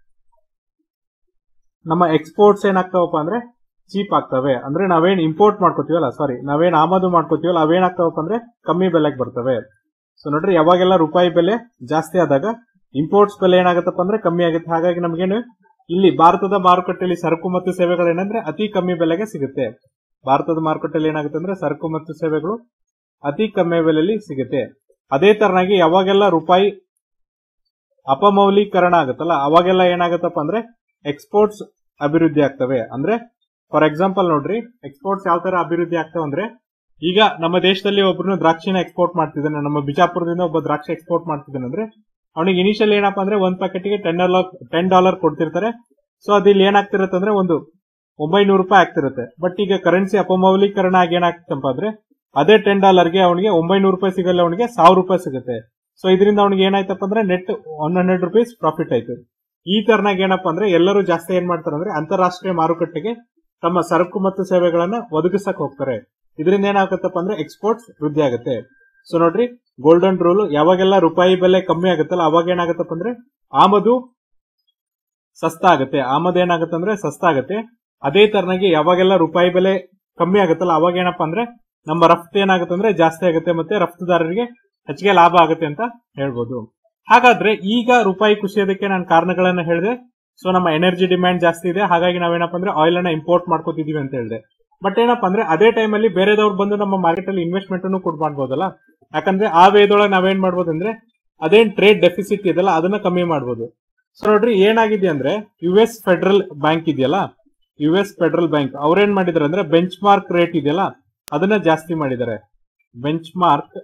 Speaker 1: ನಮ್ಮ ಎಕ್ಸ್ಪೋರ್ಟ್ಸ್ ಏನಾಗ್ತಾವಪ್ಪ ಅಂದ್ರೆ ಚೀಪ್ ಆಗ್ತವೆ ಅಂದ್ರೆ ನಾವೇನ್ ಇಂಪೋರ್ಟ್ ಮಾಡ್ಕೋತೀವಲ್ಲ ಸಾರಿ ನಾವೇನ್ ಆಮದು ಮಾಡ್ಕೋತೀವಲ್ಲ ಅವೇನಾಗ್ತಾವಪ್ಪ ಅಂದ್ರೆ ಕಮ್ಮಿ ಬೆಲೆಗೆ ಬರ್ತವೆ ಸೊ ನೋಡ್ರಿ ಯಾವಾಗೆಲ್ಲ ರೂಪಾಯಿ ಬೆಲೆ ಜಾಸ್ತಿ ಆದಾಗ ಇಂಪೋರ್ಟ್ಸ್ ಬೆಲೆ ಏನಾಗುತ್ತಪ್ಪ ಅಂದ್ರೆ ಕಮ್ಮಿ ಆಗುತ್ತೆ ಹಾಗಾಗಿ ನಮಗೇನು ಇಲ್ಲಿ ಭಾರತದ ಮಾರುಕಟ್ಟೆಯಲ್ಲಿ ಸರಕು ಮತ್ತು ಸೇವೆಗಳು ಏನಂದ್ರೆ ಅತಿ ಕಮ್ಮಿ ಬೆಲೆಗೆ ಸಿಗುತ್ತೆ ಭಾರತದ ಮಾರುಕಟ್ಟೆಯಲ್ಲಿ ಏನಾಗುತ್ತೆ ಅಂದ್ರೆ ಸರಕು ಮತ್ತು ಸೇವೆಗಳು ಅತಿ ಕಮ್ಮಿ ಬೆಲೆಯಲ್ಲಿ ಸಿಗುತ್ತೆ ಅದೇ ತರನಾಗಿ ಯಾವಾಗೆಲ್ಲ ರೂಪಾಯಿ ಅಪಮೌಲ್ಯೀಕರಣ ಆಗುತ್ತಲ್ಲ ಅವಾಗೆಲ್ಲ ಏನಾಗುತ್ತಪ್ಪ ಅಂದ್ರೆ ಎಕ್ಸ್ಪೋರ್ಟ್ಸ್ ಅಭಿವೃದ್ಧಿ ಆಗ್ತವೆ ಅಂದ್ರೆ ಫಾರ್ ಎಕ್ಸಾಂಪಲ್ ನೋಡ್ರಿ ಎಕ್ಸ್ಪೋರ್ಟ್ಸ್ ಯಾವ ತರ ಅಭಿವೃದ್ಧಿ ಆಗ್ತವೆ ಅಂದ್ರೆ ಈಗ ನಮ್ಮ ದೇಶದಲ್ಲಿ ಒಬ್ಬರು ದ್ರಾಕ್ಷಿನ ಎಕ್ಸ್ಪೋರ್ಟ್ ಮಾಡ್ತಿದ್ದಾನೆ ನಮ್ಮ ಬಿಜಾಪುರದಿಂದ ಒಬ್ಬ ದ್ರಾಕ್ಷಿ ಎಕ್ಸ್ಪೋರ್ಟ್ ಮಾಡ್ತಿದ್ದಾನೆ ಅಂದ್ರೆ ಅವನಿಗೆ ಇನಿಷಿಯಲ್ ಏನಪ್ಪಾ ಅಂದ್ರೆ ಒಂದ್ ಪ್ಯಾಕೆಟ್ಗೆ ಟೆನ್ ಡಾಲರ್ ಟೆನ್ ಡಾಲರ್ ಕೊಡ್ತಿರ್ತಾರೆ ಸೊ ಅದಿಲ್ಲಿ ಏನಾಗ್ತಿರುತ್ತೆ ಅಂದ್ರೆ ಒಂದು ಒಂಬೈನೂರು ರೂಪಾಯಿ ಆಗ್ತಿರುತ್ತೆ ಬಟ್ ಈಗ ಕರೆನ್ಸಿ ಅಪಮೌಲೀಕರಣ ಆಗಿ ಏನಾಗ್ತಪ್ಪ ಅಂದ್ರೆ ಅದೇ ಟೆನ್ ಡಾಲರ್ಗೆ ಅವನಿಗೆ ಒಂಬೈನೂರು ರೂಪಾಯಿ ಸಿಗಲ್ಲ ಅವನಿಗೆ ಸಾವಿರ ರೂಪಾಯಿ ಸಿಗುತ್ತೆ ಸೊ ಇದರಿಂದ ಅವನಿಗೆ ಏನಾಯ್ತಪ್ಪ ಅಂದ್ರೆ net one hundred rupees profit ಆಯ್ತು ಈ ತರನಾಗ ಏನಪ್ಪಾ ಅಂದ್ರೆ ಎಲ್ಲರೂ ಜಾಸ್ತಿ ಏನ್ ಮಾಡ್ತಾರೆ ಅಂದ್ರೆ ಅಂತಾರಾಷ್ಟ್ರೀಯ ಮಾರುಕಟ್ಟೆಗೆ ತಮ್ಮ ಸರಕು ಮತ್ತು ಸೇವೆಗಳನ್ನ ಒದಗಿಸಕ್ ಹೋಗ್ತಾರೆ ಇದರಿಂದ ಏನಾಗುತ್ತಪ್ಪ ಅಂದ್ರೆ ಎಕ್ಸ್ಪೋರ್ಟ್ಸ್ ವೃದ್ಧಿ ಆಗುತ್ತೆ ಸೊ ನೋಡ್ರಿ ಗೋಲ್ಡನ್ ರೂಲ್ ಯಾವಾಗೆಲ್ಲ ರೂಪಾಯಿ ಬೆಲೆ ಕಮ್ಮಿ ಆಗುತ್ತಲ್ಲ ಅವಾಗ ಏನಾಗುತ್ತಪ್ಪ ಅಂದ್ರೆ ಆಮದು ಸಸ್ತಾ ಆಗುತ್ತೆ ಆಮದು ಏನಾಗುತ್ತೆ ಅಂದ್ರೆ ಸಸ್ತಾ ಆಗುತ್ತೆ ಅದೇ ತರನಾಗಿ ಯಾವಾಗೆಲ್ಲ ರೂಪಾಯಿ ಬೆಲೆ ಕಮ್ಮಿ ಆಗುತ್ತಲ್ಲ ಅವಾಗ ಏನಪ್ಪಾ ಅಂದ್ರೆ ನಮ್ಮ ರಫ್ತು ಏನಾಗುತ್ತೆ ಅಂದ್ರೆ ಜಾಸ್ತಿ ಆಗುತ್ತೆ ಮತ್ತೆ ರಫ್ತುದಾರರಿಗೆ ಹೆಚ್ಚಿಗೆ ಲಾಭ ಆಗುತ್ತೆ ಅಂತ ಹೇಳ್ಬೋದು ಹಾಗಾದ್ರೆ ಈಗ ರೂಪಾಯಿ ಕುಸಿಯೋದಕ್ಕೆ ನಾನು ಕಾರಣಗಳನ್ನ ಹೇಳಿದೆ ಸೊ ನಮ್ಮ ಎನರ್ಜಿ ಡಿಮ್ಯಾಂಡ್ ಜಾಸ್ತಿ ಇದೆ ಹಾಗಾಗಿ ನಾವೇನಪ್ಪ ಅಂದ್ರೆ ಆಯಿಲ್ ಅನ್ನ ಇಂಪೋರ್ಟ್ ಮಾಡ್ಕೋತಿದೀವಿ ಅಂತ ಹೇಳಿದೆ ಬಟ್ ಏನಪ್ಪಾ ಅಂದ್ರೆ ಅದೇ ಟೈಮಲ್ಲಿ ಬೇರೆದವ್ರು ಬಂದು ನಮ್ಮ ಮಾರ್ಕೆಟ್ ಅಲ್ಲಿ ಇನ್ವೆಸ್ಟ್ಮೆಂಟ್ ಅನ್ನು ಕೊಡ್ ಮಾಡ್ಬೋದಲ್ಲ ಯಾಕಂದ್ರೆ ಆ ವೇದೊಳಗೆ ನಾವೇನ್ ಮಾಡ್ಬೋದು ಅಂದ್ರೆ ಅದೇನ್ ಟ್ರೇಡ್ ಡೆಫಿಸಿಟ್ ಇದೆಯಲ್ಲ ಅದನ್ನ ಕಮ್ಮಿ ಮಾಡ್ಬೋದು ಸೊ ನೋಡ್ರಿ ಏನಾಗಿದೆ ಅಂದ್ರೆ ಯು ಎಸ್ ಫೆಡರಲ್ ಬ್ಯಾಂಕ್ ಇದೆಯಲ್ಲ ಯು ಎಸ್ ಫೆಡರಲ್ ಬ್ಯಾಂಕ್ ಅವ್ರೇನ್ ಮಾಡಿದಾರೆ ಅಂದ್ರೆ ಬೆಂಚ್ ಮಾರ್ಕ್ ರೇಟ್ ಇದೆಯಲ್ಲ ಅದನ್ನ ಜಾಸ್ತಿ ಮಾಡಿದ್ದಾರೆ ಬೆಂಚ್ ಮಾರ್ಕ್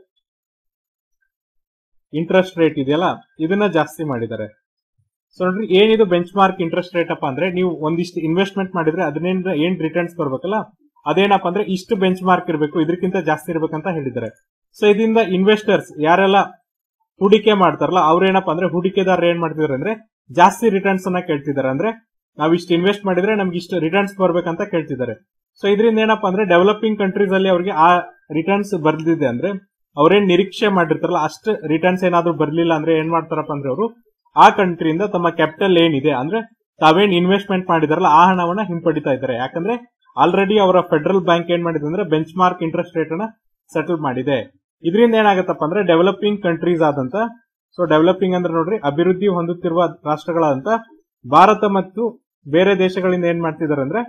Speaker 1: ಇಂಟ್ರೆಸ್ಟ್ ರೇಟ್ ಇದೆಯಲ್ಲ ಇದನ್ನ ಜಾಸ್ತಿ ಮಾಡಿದ್ದಾರೆ ಸೊ ನೋಡ್ರಿ ಏನಿದು ಬೆಂಚ್ ಮಾರ್ಕ್ ಇಂಟ್ರೆಸ್ಟ್ ರೇಟ್ ಅಪ್ಪ ಅಂದ್ರೆ ನೀವು ಒಂದಿಷ್ಟು ಇನ್ವೆಸ್ಟ್ಮೆಂಟ್ ಮಾಡಿದ್ರೆ ಅದನ್ನೇನ್ ಏನ್ ರಿಟರ್ನ್ಸ್ ಬರ್ಬೇಕಲ್ಲ ಅದೇನಪ್ಪ ಅಂದ್ರೆ ಇಷ್ಟು ಬೆಂಚ್ ಮಾರ್ಕ್ ಇರಬೇಕು ಇದಕ್ಕಿಂತ ಜಾಸ್ತಿ ಇರ್ಬೇಕಂತ ಹೇಳಿದ್ದಾರೆ ಸೊ ಇದರಿಂದ ಇನ್ವೆಸ್ಟರ್ಸ್ ಯಾರೆಲ್ಲ ಹೂಡಿಕೆ ಮಾಡ್ತಾರಲ್ಲ ಅವ್ರೇನಪ್ಪ ಅಂದ್ರೆ ಹೂಡಿಕೆದಾರರು ಏನ್ ಮಾಡ್ತಿದಾರೆ ಅಂದ್ರೆ ಜಾಸ್ತಿ ರಿಟರ್ನ್ಸ್ ಅನ್ನ ಕೇಳ್ತಿದ್ದಾರೆ ಅಂದ್ರೆ ನಾವ್ ಇಷ್ಟು ಇನ್ವೆಸ್ಟ್ ಮಾಡಿದ್ರೆ ನಮ್ಗೆ ಇಷ್ಟು ರಿಟರ್ನ್ಸ್ ಬರ್ಬೇಕಂತ ಕೇಳ್ತಿದ್ದಾರೆ ಸೊ ಇದರಿಂದ ಏನಪ್ಪಾ ಅಂದ್ರೆ ಡೆವಲಪಿಂಗ್ ಕಂಟ್ರೀಸ್ ಅಲ್ಲಿ ಅವ್ರಿಗೆ ಆ ರಿಟರ್ನ್ಸ್ ಬರ್ದಿದೆ ಅಂದ್ರೆ ಅವ್ರೇನ್ ನಿರೀಕ್ಷೆ ಮಾಡಿರ್ತಾರಲ್ಲ ಅಷ್ಟು ರಿಟರ್ನ್ಸ್ ಏನಾದ್ರು ಬರ್ಲಿಲ್ಲ ಅಂದ್ರೆ ಏನ್ ಮಾಡ್ತಾರಪ್ಪ ಅಂದ್ರೆ ಅವರು ಆ ಕಂಟ್ರಿಯಿಂದ ತಮ್ಮ ಕ್ಯಾಪಿಟಲ್ ಏನಿದೆ ಅಂದ್ರೆ ತಾವೇನ್ ಇನ್ವೆಸ್ಟ್ಮೆಂಟ್ ಮಾಡಿದಾರಲ್ಲ ಆ ಹಣವನ್ನ ಹಿಂಪಡಿತಾ ಇದ್ದಾರೆ ಯಾಕಂದ್ರೆ ಆಲ್ರೆಡಿ ಅವರ ಫೆಡರಲ್ ಬ್ಯಾಂಕ್ ಏನ್ ಮಾಡಿದೆ ಅಂದ್ರೆ ಬೆಂಚ್ ಮಾರ್ಕ್ ಇಂಟ್ರೆಸ್ಟ್ ರೇಟ್ ಅನ್ನ ಸೆಟಲ್ ಮಾಡಿದೆ ಇದರಿಂದ ಏನಾಗತ್ತಪ್ಪ ಅಂದ್ರೆ ಡೆವಲಪಿಂಗ್ ಕಂಟ್ರೀಸ್ ಆದಂತ ಸೊ ಡೆವಲಪಿಂಗ್ ಅಂದ್ರೆ ನೋಡ್ರಿ ಅಭಿವೃದ್ಧಿ ಹೊಂದುತ್ತಿರುವ ರಾಷ್ಟ್ರಗಳಾದಂತ ಭಾರತ ಮತ್ತು ಬೇರೆ ದೇಶಗಳಿಂದ ಏನ್ ಮಾಡ್ತಿದ್ದಾರೆ ಅಂದ್ರೆ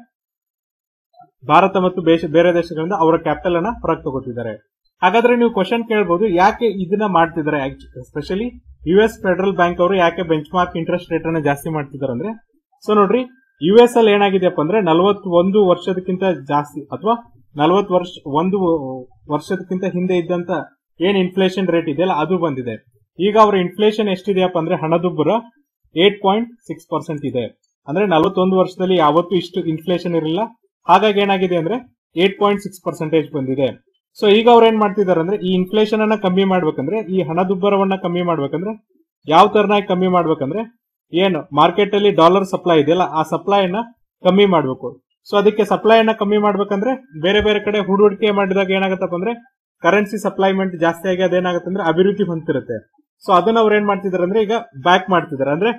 Speaker 1: ಭಾರತ ಮತ್ತು ಬೇಷ- ಬೇರೆ ದೇಶಗಳಿಂದ ಅವರ ಕ್ಯಾಪಿಟಲ್ ಅನ್ನ ಹೊರಗೆ ತಗೋತಿದ್ದಾರೆ ಹಾಗಾದ್ರೆ ನೀವು ಕ್ವಶನ್ ಕೇಳಬಹುದು ಯಾಕೆ ಇದನ್ನ ಮಾಡ್ತಿದ್ದಾರೆ especially U S federal bank ಅವರು ಯಾಕೆ ಬೆಂಚ್ ಮಾರ್ಕ್ ಇಂಟ್ರೆಸ್ಟ್ ರೇಟ್ ಅನ್ನ ಜಾಸ್ತಿ ಮಾಡ್ತಿದ್ದಾರೆ ಅಂದ್ರೆ ಸೊ ನೋಡ್ರಿ ಯು ಎಸ್ ಅಲ್ಲಿ ಏನಾಗಿದೆಯಪ್ಪ ಅಂದ್ರೆ ನಲವತ್ತೊಂದು ವರ್ಷದಕ್ಕಿಂತ ಜಾಸ್ತಿ ಅಥವಾ ನಲವತ್ತು ವರ್ಷ ಒಂದು ವರ್ಷದಕ್ಕಿಂತ ಹಿಂದೆ ಇದ್ದಂತ ಏನ್ ಇನ್ಫ್ಲೇಷನ್ ರೇಟ್ ಇದೆಯಲ್ಲ ಅದು ಬಂದಿದೆ ಈಗ ಅವರ ಇನ್ಫ್ಲೇಷನ್ ಎಷ್ಟಿದೆಯಪ್ಪ ಅಂದ್ರೆ ಹಣದುಬ್ಬರ ಏಟ್ ಪಾಯಿಂಟ್ ಸಿಕ್ಸ್ ಪರ್ಸೆಂಟ್ ಇದೆ ಅಂದ್ರೆ ನಲವತ್ತೊಂದು ವರ್ಷದಲ್ಲಿ ಯಾವತ್ತೂ ಇಷ್ಟು ಇನ್ಫ್ಲೇಷನ್ ಇರಲಿಲ್ಲ ಹಾಗಾಗಿ ಏನಾಗಿದೆ ಅಂದ್ರೆ ಏಟ್ ಪಾಯಿಂಟ್ ಸಿಕ್ಸ್ ಪರ್ಸೆಂಟೇಜ್ ಬಂದಿದೆ ಸೊ ಈಗ ಅವ್ರು ಏನ್ ಮಾಡ್ತಿದ್ದಾರೆ ಅಂದ್ರೆ ಈ ಇನ್ಫ್ಲೇಷನ್ ಅನ್ನ ಕಮ್ಮಿ ಮಾಡ್ಬೇಕಂದ್ರೆ ಈ ಹಣದುಬ್ಬರವನ್ನ ಕಮ್ಮಿ ಮಾಡ್ಬೇಕಂದ್ರೆ ಯಾವ ತರನಾಗಿ ಕಮ್ಮಿ ಮಾಡ್ಬೇಕಂದ್ರೆ ಏನು ಮಾರ್ಕೆಟ್ ಅಲ್ಲಿ ಡಾಲರ್ ಸಪ್ಲೈ ಇದೆಯಲ್ಲ ಆ ಸಪ್ಲೈ ಅನ್ನ ಕಮ್ಮಿ ಮಾಡ್ಬೇಕು ಸೊ ಅದಕ್ಕೆ ಸಪ್ಲೈ ಅನ್ನ ಕಮ್ಮಿ ಮಾಡ್ಬೇಕಂದ್ರೆ ಬೇರೆ ಬೇರೆ ಕಡೆ ಹೂಡಿಕೆ ಮಾಡಿದಾಗ ಏನಾಗತ್ತಪ್ಪ ಅಂದ್ರೆ ಕರೆನ್ಸಿ ಸಪ್ಲೈಮೆಂಟ್ ಜಾಸ್ತಿ ಆಗಿ ಅದೇನಾಗುತ್ತೆ ಅಂದ್ರೆ ಅಭಿವೃದ್ಧಿ ಹೊಂದಿರುತ್ತೆ ಸೊ ಅದನ್ನ ಅವ್ರು ಏನ್ ಮಾಡ್ತಿದ್ದಾರೆ ಅಂದ್ರೆ ಈಗ ಬ್ಯಾಕ್ ಮಾಡ್ತಿದ್ದಾರೆ ಅಂದ್ರೆ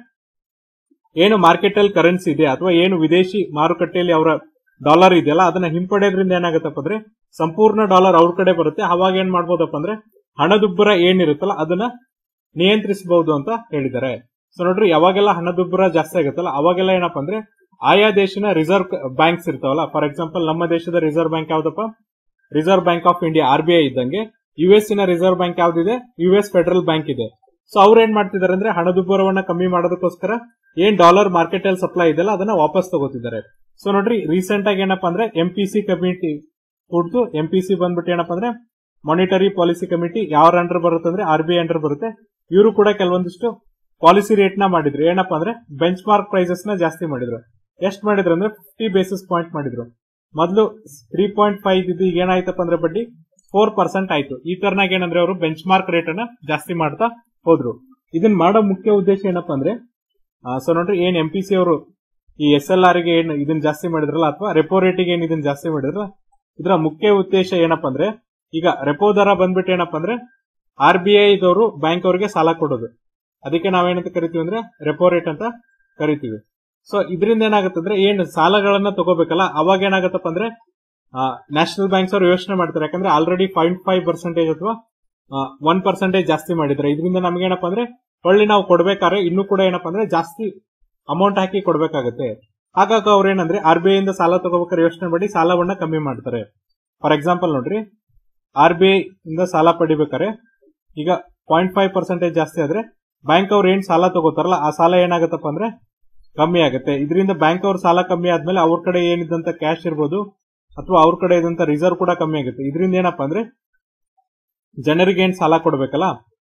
Speaker 1: ಏನು ಮಾರ್ಕೆಟ್ ಅಲ್ಲಿ ಕರೆನ್ಸಿ ಇದೆ ಅಥವಾ ಏನು ವಿದೇಶಿ ಮಾರುಕಟ್ಟೆಯಲ್ಲಿ ಅವರ ಡಾಲರ್ ಇದೆಯಲ್ಲ ಅದನ್ನ ಹಿಂಪಡೆಯೋದ್ರಿಂದ ಏನಾಗತ್ತಪ್ಪ ಅಂದ್ರೆ ಸಂಪೂರ್ಣ ಡಾಲರ್ ಅವ್ರ ಕಡೆ ಬರುತ್ತೆ ಅವಾಗ ಏನ್ ಮಾಡ್ಬೋದಪ್ಪ ಅಂದ್ರೆ ಹಣದುಬ್ಬರ ಏನಿರುತ್ತಲ್ಲ ಅದನ್ನ ನಿಯಂತ್ರಿಸಬಹುದು ಅಂತ ಹೇಳಿದ್ದಾರೆ ಸೊ ನೋಡ್ರಿ ಯಾವಾಗೆಲ್ಲ ಹಣದುಬ್ಬರ ಜಾಸ್ತಿ ಆಗುತ್ತಲ್ಲ ಅವಾಗೆಲ್ಲ ಏನಪ್ಪಾ ಅಂದ್ರೆ ಆಯಾ ದೇಶನ ರಿಸರ್ವ್ ಬ್ಯಾಂಕ್ಸ್ ಇರ್ತಾವಲ್ಲ ಫಾರ್ ಎಕ್ಸಾಂಪಲ್ ನಮ್ಮ ದೇಶದ ರಿಸರ್ವ್ ಬ್ಯಾಂಕ್ ಯಾವ್ದಪ್ಪ reserve bank of India R B I ಇದ್ದಂಗೆ ಯು ಎಸ್ ನ ರಿಸರ್ವ್ ಬ್ಯಾಂಕ್ ಯಾವ್ದಿದೆ ಯು ಎಸ್ ಫೆಡರಲ್ ಬ್ಯಾಂಕ್ ಇದೆ ಸೊ ಅವ್ರು ಏನ್ ಮಾಡ್ತಿದ್ದಾರೆ ಅಂದ್ರೆ ಹಣದುಬ್ಬರವನ್ನ ಕಮ್ಮಿ ಮಾಡೋದಕ್ಕೋಸ್ಕರ ಏನ್ ಡಾಲರ್ ಮಾರ್ಕೆಟ್ ಅಲ್ಲಿ ಸಪ್ಲೈ ಇದೆಯಲ್ಲ ಅದನ್ನ ವಾಪಸ್ ತಗೋತಿದ್ದಾರೆ ಸೊ ನೋಡ್ರಿ ರೀಸೆಂಟ್ ಆಗಿ ಏನಪ್ಪಾ ಅಂದ್ರೆ ಎಂ ಪಿ ಸಿ ಕಮಿಟಿ ಕುಡ್ದು ಎಂ ಪಿ ಸಿ ಬಂದ್ಬಿಟ್ಟು ಏನಪ್ಪಾ ಅಂದ್ರೆ ಮಾನಿಟರಿ ಪಾಲಿಸಿ ಕಮಿಟಿ ಯಾರ ಅಂಡರ್ ಬರುತ್ತೆ ಅಂದ್ರೆ ಆರ್ ಬಿ ಐ ಅಂಡರ್ ಬರುತ್ತೆ ಇವರು ಕೂಡ ಕೆಲವೊಂದಿಷ್ಟು ಪಾಲಿಸಿ ರೇಟ್ ನ ಮಾಡಿದ್ರು ಏನಪ್ಪಾ ಅಂದ್ರೆ ಬೆಂಚ್ ಮಾರ್ಕ್ ಪ್ರೈಸಸ್ ನ ಜಾಸ್ತಿ ಮಾಡಿದ್ರು ಎಷ್ಟ್ ಮಾಡಿದ್ರು ಅಂದ್ರೆ ಫಿಫ್ಟಿ ಬೇಸಿಸ್ ಪಾಯಿಂಟ್ ಮಾಡಿದ್ರು ಮೊದಲು ತ್ರೀ ಪಾಯಿಂಟ್ ಫೈವ್ ಇದು ಈಗ ಏನಾಯ್ತಪ್ಪ ಅಂದ್ರೆ ಬಡ್ಡಿ ಫೋರ್ ಪರ್ಸೆಂಟ್ ಆಯ್ತು ಈ ತರನಾಗ ಏನಂದ್ರೆ ಅವರು ಬೆಂಚ್ ಮಾರ್ಕ್ ರೇಟ್ ಅನ್ನ ಜಾಸ್ತಿ ಮಾಡ್ತಾ ಹೋದ್ರು ಇದನ್ನ ಮಾಡೋ ಮುಖ್ಯ ಉದ್ದೇಶ ಏನಪ್ಪಾ ಅಂದ್ರೆ ಸೊ ನೋಡ್ರಿ ಏನ್ ಎಂ ಪಿ ಸಿ ಅವರು ಈ ಎಸ್ ಎಲ್ ಆರ್ ಗೆ ಏನ್ ಇದನ್ನ ಜಾಸ್ತಿ ಮಾಡಿದ್ರಲ್ಲ ಅಥವಾ ರೆಪೋ ರೇಟಿಗೆ ಏನ್ ಇದನ್ನ ಜಾಸ್ತಿ ಮಾಡಿದ್ರಲ್ಲ ಇದರ ಮುಖ್ಯ ಉದ್ದೇಶ ಏನಪ್ಪಾ ಅಂದ್ರೆ ಈಗ ರೆಪೋ ದರ ಬಂದ್ಬಿಟ್ಟು ಏನಪ್ಪಾ ಅಂದ್ರೆ ಆರ್ ಬಿ ಐದವರು ಬ್ಯಾಂಕ್ ಅವರಿಗೆ ಸಾಲ ಕೊಡೋದು ಅದಕ್ಕೆ ನಾವೇನಂತ ಕರಿತೀವಿ ಅಂದ್ರೆ ರೆಪೋ ರೇಟ್ ಅಂತ ಕರಿತೀವಿ ಸೊ ಇದರಿಂದ ಏನಾಗುತ್ತೆ ಅಂದ್ರೆ ಏನ್ ಸಾಲಗಳನ್ನ ತಗೋಬೇಕಲ್ಲ ಅವಾಗ ಏನಾಗತ್ತಪ್ಪ ಅಂದ್ರೆ ನ್ಯಾಷನಲ್ ಬ್ಯಾಂಕ್ಸ್ ಅವರು ಯೋಚನೆ ಮಾಡ್ತಾರೆ ಯಾಕಂದ್ರೆ ಆಲ್ರೆಡಿ ಪಾಯಿಂಟ್ ಫೈವ್ ಪರ್ಸೆಂಟೇಜ್ ಅಥವಾ ಒನ್ ಪರ್ಸೆಂಟೇಜ್ ಜಾಸ್ತಿ ಮಾಡಿದ್ರೆ ಇದರಿಂದ ನಮ್ಗೆ ಏನಪ್ಪಾ ಅಂದ್ರೆ ಹೊಳ್ಳಿ ನಾವು ಕೊಡ್ಬೇಕಾದ್ರೆ ಇನ್ನೂ ಕೂಡ ಏನಪ್ಪಾ ಅಂದ್ರೆ ಜಾಸ್ತಿ ಅಮೌಂಟ್ ಹಾಕಿ ಕೊಡ್ಬೇಕಾಗತ್ತೆ ಹಾಗಾಗಿ ಅವ್ರು ಏನಂದ್ರೆ ಆರ್ ಬಿ ಐ ಇಂದ ಸಾಲ ತಗೋಬೇಕಾದ್ರೆ ಯೋಚನೆ ಮಾಡಿ ಸಾಲವನ್ನ ಕಮ್ಮಿ ಮಾಡ್ತಾರೆ ಫಾರ್ ಎಕ್ಸಾಂಪಲ್ ನೋಡ್ರಿ ಆರ್ ಬಿ ಐ ಇಂದ ಸಾಲ ಪಡಿಬೇಕಾರೆ ಈಗ ಪಾಯಿಂಟ್ ಫೈವ್ ಪರ್ಸೆಂಟೇಜ್ ಜಾಸ್ತಿ ಆದ್ರೆ ಬ್ಯಾಂಕ್ ಅವ್ರು ಏನ್ ಸಾಲ ತಗೋತಾರಲ್ಲ ಆ ಸಾಲ ಏನಾಗತ್ತಪ್ಪ ಅಂದ್ರೆ ಕಮ್ಮಿ ಆಗುತ್ತೆ ಇದರಿಂದ ಬ್ಯಾಂಕ್ ಅವ್ರ ಸಾಲ ಕಮ್ಮಿ ಆದ್ಮೇಲೆ ಅವ್ರ ಕಡೆ ಏನಿದ್ದಂತ ಕ್ಯಾಶ್ ಇರ್ಬೋದು ಅಥವಾ ಅವ್ರ ಕಡೆ ಇದ್ದಂತ ರಿಸರ್ವ್ ಕೂಡ ಕಮ್ಮಿ ಆಗುತ್ತೆ ಇದರಿಂದ ಏನಪ್ಪಾ ಅಂದ್ರೆ ಜನರಿಗೆ ಏನ್ ಸಾಲ ಕೊಡ್ಬೇಕಲ್ಲ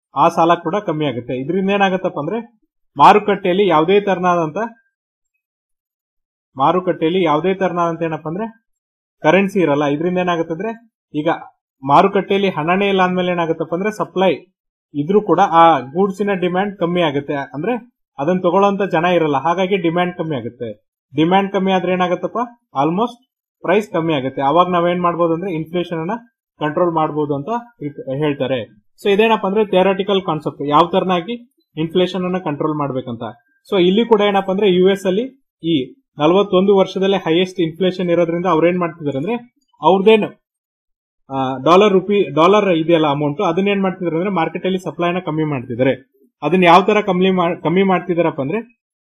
Speaker 1: ಆ ಸಾಲ ಕೂಡ ಕಮ್ಮಿ ಆಗುತ್ತೆ ಇದರಿಂದ ಏನಾಗತ್ತಪ್ಪ ಅಂದ್ರೆ ಮಾರುಕಟ್ಟೆಯಲ್ಲಿ ಯಾವುದೇ ತರನಾದಂತ ಮಾರುಕಟ್ಟೆಯಲ್ಲಿ ಯಾವುದೇ ತರನಾದಂತ ಏನಪ್ಪ ಅಂದ್ರೆ ಕರೆನ್ಸಿ ಇರಲ್ಲ ಇದರಿಂದ ಏನಾಗುತ್ತೆ ಅಂದ್ರೆ ಈಗ ಮಾರುಕಟ್ಟೆಯಲ್ಲಿ ಹಣನೇ ಇಲ್ಲ ಅಂದ್ಮೇಲೆ ಏನಾಗುತ್ತಪ್ಪ ಅಂದ್ರೆ ಸಪ್ಲೈ ಇದ್ರೂ ಕೂಡ ಆ ಗೂಡ್ಸಿನ ಡಿಮ್ಯಾಂಡ್ ಕಮ್ಮಿ ಆಗುತ್ತೆ ಅಂದ್ರೆ ಅದನ್ನ ತಗೊಳ್ಳೋಂತ ಜನ ಇರಲ್ಲ ಹಾಗಾಗಿ ಡಿಮ್ಯಾಂಡ್ ಕಮ್ಮಿ ಆಗುತ್ತೆ ಡಿಮ್ಯಾಂಡ್ ಕಮ್ಮಿ ಆದ್ರೆ ಏನಾಗುತ್ತಪ್ಪ ಆಲ್ಮೋಸ್ಟ್ ಪ್ರೈಸ್ ಕಮ್ಮಿ ಆಗುತ್ತೆ ಅವಾಗ ನಾವೇನ್ ಮಾಡ್ಬೋದು ಅಂದ್ರೆ ಇನ್ಫ್ಲೇಷನ್ ಅನ್ನ ಕಂಟ್ರೋಲ್ ಮಾಡಬಹುದು ಅಂತ ಹೇಳ್ತಾರೆ ಸೊ ಇದೇನಪ್ಪ ಅಂದ್ರೆ ಥಿಯರಾಟಿಕಲ್ ಕಾನ್ಸೆಪ್ಟ್ ಯಾವ ತರನಾಗಿ ಇನ್ಫ್ಲೇಷನ್ ಅನ್ನ ಕಂಟ್ರೋಲ್ ಮಾಡ್ಬೇಕಂತ ಸೊ ಇಲ್ಲಿ ಕೂಡ ಏನಪ್ಪ ಅಂದ್ರೆ ಯು ಎಸ್ ಅಲ್ಲಿ ಈ ನಲವತ್ತೊಂದು ವರ್ಷದಲ್ಲೇ ಹೈಯೆಸ್ಟ್ ಇನ್ಫ್ಲೇಷನ್ ಇರೋದ್ರಿಂದ ಅವ್ರೇನ್ ಮಾಡ್ತಿದಾರೆ ಅಂದ್ರೆ ಅವ್ರದ್ದೇನು ಡಾಲರ್ ರುಪಿ ಡಾಲರ್ ಇದೆಯಲ್ಲ ಅಮೌಂಟ್ ಅದನ್ನ ಏನ್ ಮಾಡ್ತಿದಾರೆ ಅಂದ್ರೆ ಮಾರ್ಕೆಟ್ ಅಲ್ಲಿ ಸಪ್ಲೈನ ಕಮ್ಮಿ ಮಾಡ್ತಿದ್ದಾರೆ ಅದನ್ನ ಯಾವ ತರ ಕಮ್ಮಿ ಕಮ್ಮಿ ಮಾಡ್ತಿದಾರಪ್ಪ ಅಂದ್ರೆ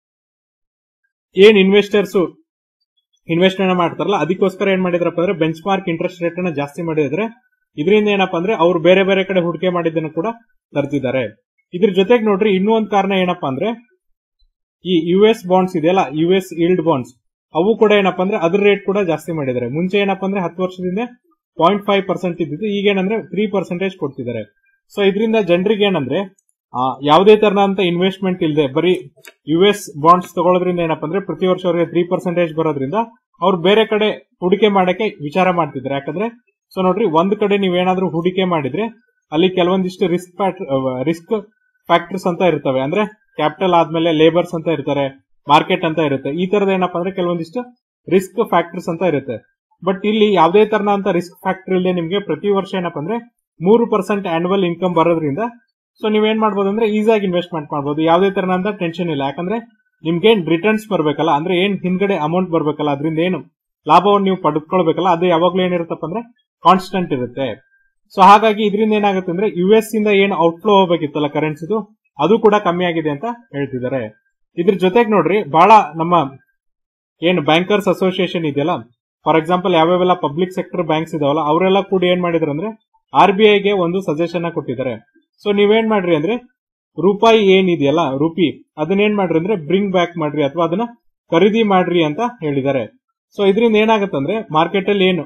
Speaker 1: ಏನ್ ಇನ್ವೆಸ್ಟರ್ಸ್ ಇನ್ವೆಸ್ಟ್ಮೆಂಟ್ ಮಾಡ್ತಾರಲ್ಲ ಅದಕ್ಕೋಸ್ಕರ ಏನ್ ಮಾಡಿದ್ರಪ್ಪ ಅಂದ್ರೆ ಬೆಂಚ್ ಮಾರ್ಕ್ ಇಂಟ್ರೆಸ್ಟ್ ರೇಟ್ ಅನ್ನ ಜಾಸ್ತಿ ಮಾಡಿದ್ರೆ ಇದರಿಂದ ಏನಪ್ಪಾ ಅಂದ್ರೆ ಅವ್ರು ಬೇರೆ ಬೇರೆ ಕಡೆ ಹೂಡಿಕೆ ಮಾಡಿದ್ದನ್ನು ಕೂಡ ತರ್ತಿದ್ದಾರೆ ಇದ್ರ ಜೊತೆಗೆ ನೋಡ್ರಿ ಇನ್ನೂ ಒಂದು ಕಾರಣ ಏನಪ್ಪಾ ಅಂದ್ರೆ ಈ ಯು ಎಸ್ ಬಾಂಡ್ಸ್ ಇದೆಯಲ್ಲ ಯು ಎಸ್ ಇಲ್ಡ್ ಬಾಂಡ್ಸ್ ಅವು ಕೂಡ ಏನಪ್ಪಾ ಅಂದ್ರೆ ಅದ್ರ ರೇಟ್ ಕೂಡ ಜಾಸ್ತಿ ಮಾಡಿದ್ದಾರೆ ಮುಂಚೆ ಏನಪ್ಪಾ ಅಂದ್ರೆ ಹತ್ತು ವರ್ಷದಿಂದ ಪಾಯಿಂಟ್ ಫೈವ್ ಪರ್ಸೆಂಟ್ ಇದ್ದಿದ್ದು ಈಗ ಏನಂದ್ರೆ ತ್ರೀ ಪರ್ಸೆಂಟೇಜ್ ಕೊಡ್ತಿದ್ದಾರೆ ಸೊ ಇದರಿಂದ ಜನರಿಗೆ ಏನಂದ್ರೆ ಯಾವುದೇ ತರನಾದಂತ ಇನ್ವೆಸ್ಟ್ಮೆಂಟ್ ಇಲ್ಲದೆ ಬರೀ ಯು ಎಸ್ ಬಾಂಡ್ಸ್ ತಗೊಳ್ಳೋದ್ರಿಂದ ಏನಪ್ಪಾ ಅಂದ್ರೆ ಪ್ರತಿ ವರ್ಷ ಅವರಿಗೆ ತ್ರೀ ಪರ್ಸೆಂಟೇಜ್ ಬರೋದ್ರಿಂದ ಅವ್ರು ಬೇರೆ ಕಡೆ ಹೂಡಿಕೆ ಮಾಡಕ್ಕೆ ವಿಚಾರ ಮಾಡ್ತಿದ್ದಾರೆ ಯಾಕಂದ್ರೆ ಸೊ ನೋಡ್ರಿ ಒಂದ್ ಕಡೆ ನೀವೇನಾದ್ರೂ ಹೂಡಿಕೆ ಮಾಡಿದ್ರೆ ಅಲ್ಲಿ ಕೆಲವೊಂದಿಷ್ಟು ರಿಸ್ಕ್ ರಿಸ್ಕ್ ಫ್ಯಾಕ್ಟರ್ಸ್ ಅಂತ ಇರ್ತವೆ ಅಂದ್ರೆ ಕ್ಯಾಪಿಟಲ್ ಆದ್ಮೇಲೆ ಲೇಬರ್ಸ್ ಅಂತ ಇರ್ತಾರೆ ಮಾರ್ಕೆಟ್ ಅಂತ ಇರುತ್ತೆ ಈ ತರದ ಏನಪ್ಪಾ ಅಂದ್ರೆ ಕೆಲವೊಂದಿಷ್ಟು ರಿಸ್ಕ್ ಫ್ಯಾಕ್ಟರ್ಸ್ ಅಂತ ಇರುತ್ತೆ ಬಟ್ ಇಲ್ಲಿ ಯಾವುದೇ ತರನಾದಂತ ರಿಸ್ಕ್ ಫ್ಯಾಕ್ಟರ್ ಇಲ್ಲದೆ ನಿಮ್ಗೆ ಪ್ರತಿ ವರ್ಷ ಏನಪ್ಪಾ ಅಂದ್ರೆ ಮೂರು ಪರ್ಸೆಂಟ್ ಆನ್ಯುವಲ್ ಇನ್ಕಮ್ ಬರೋದ್ರಿಂದ ಸೊ ನೀವೇನ್ ಮಾಡ್ಬೋದು ಅಂದ್ರೆ ಈಸಿಯಾಗಿ ಇನ್ವೆಸ್ಟ್ಮೆಂಟ್ ಮಾಡ್ಬೋದು ಯಾವುದೇ ತರನಾದ ಟೆನ್ಷನ್ ಇಲ್ಲ ಯಾಕಂದ್ರೆ ನಿಮ್ಗೆ ಏನ್ ರಿಟರ್ನ್ಸ್ ಬರ್ಬೇಕಲ್ಲ ಅಂದ್ರೆ ಏನ್ ಹಿಂದ್ಗಡೆ ಅಮೌಂಟ್ ಬರ್ಬೇಕಲ್ಲ ಅದರಿಂದ ಏನು ಲಾಭವನ್ನು ನೀವು ಪಡೆದುಕೊಳ್ಬೇಕಲ್ಲ ಅದು ಯಾವಾಗ್ಲೂ ಏನಿರುತ್ತಪ್ಪ ಅಂದ್ರೆ ಕಾನ್ಸ್ಟೆಂಟ್ ಇರುತ್ತೆ ಸೊ ಹಾಗಾಗಿ ಇದರಿಂದ ಏನಾಗುತ್ತೆ ಅಂದ್ರೆ ಯು ಎಸ್ ಇಂದ ಏನು ಔಟ್ಫ್ಲೋ ಹೋಗ್ಬೇಕಿತ್ತಲ್ಲ ಕರೆನ್ಸಿದು ಅದು ಕೂಡ ಕಮ್ಮಿ ಆಗಿದೆ ಅಂತ ಹೇಳ್ತಿದ್ದಾರೆ ಇದ್ರ ಜೊತೆಗೆ ನೋಡ್ರಿ ಬಹಳ ನಮ್ಮ ಏನು ಬ್ಯಾಂಕರ್ಸ್ ಅಸೋಸಿಯೇಷನ್ ಇದೆಯಲ್ಲ ಫಾರ್ ಎಕ್ಸಾಂಪಲ್ ಯಾವ್ಯಾವೆಲ್ಲ ಪಬ್ಲಿಕ್ ಸೆಕ್ಟರ್ ಬ್ಯಾಂಕ್ಸ್ ಇದಾವಲ್ಲ ಅವರೆಲ್ಲ ಕೂಡ ಏನ್ ಮಾಡಿದ್ರು ಅಂದ್ರೆ ಆರ್ ಬಿ ಐಗೆ ಒಂದು ಸಜೆಷನ್ ಕೊಟ್ಟಿದ್ದಾರೆ ಸೊ ನೀವೇನ್ ಮಾಡ್ರಿ ಅಂದ್ರೆ ರೂಪಾಯಿ ಏನಿದೆಯಲ್ಲ ರುಪಿ ಅದನ್ನೇನ್ ಮಾಡ್ರಿ ಅಂದ್ರೆ ಬ್ರಿಂಗ್ ಬ್ಯಾಕ್ ಮಾಡ್ರಿ ಅಥವಾ ಅದನ್ನ ಖರೀದಿ ಮಾಡ್ರಿ ಅಂತ ಹೇಳಿದ್ದಾರೆ ಸೊ ಇದರಿಂದ ಏನಾಗುತ್ತಂದ್ರೆ ಮಾರ್ಕೆಟ್ ಅಲ್ಲಿ ಏನು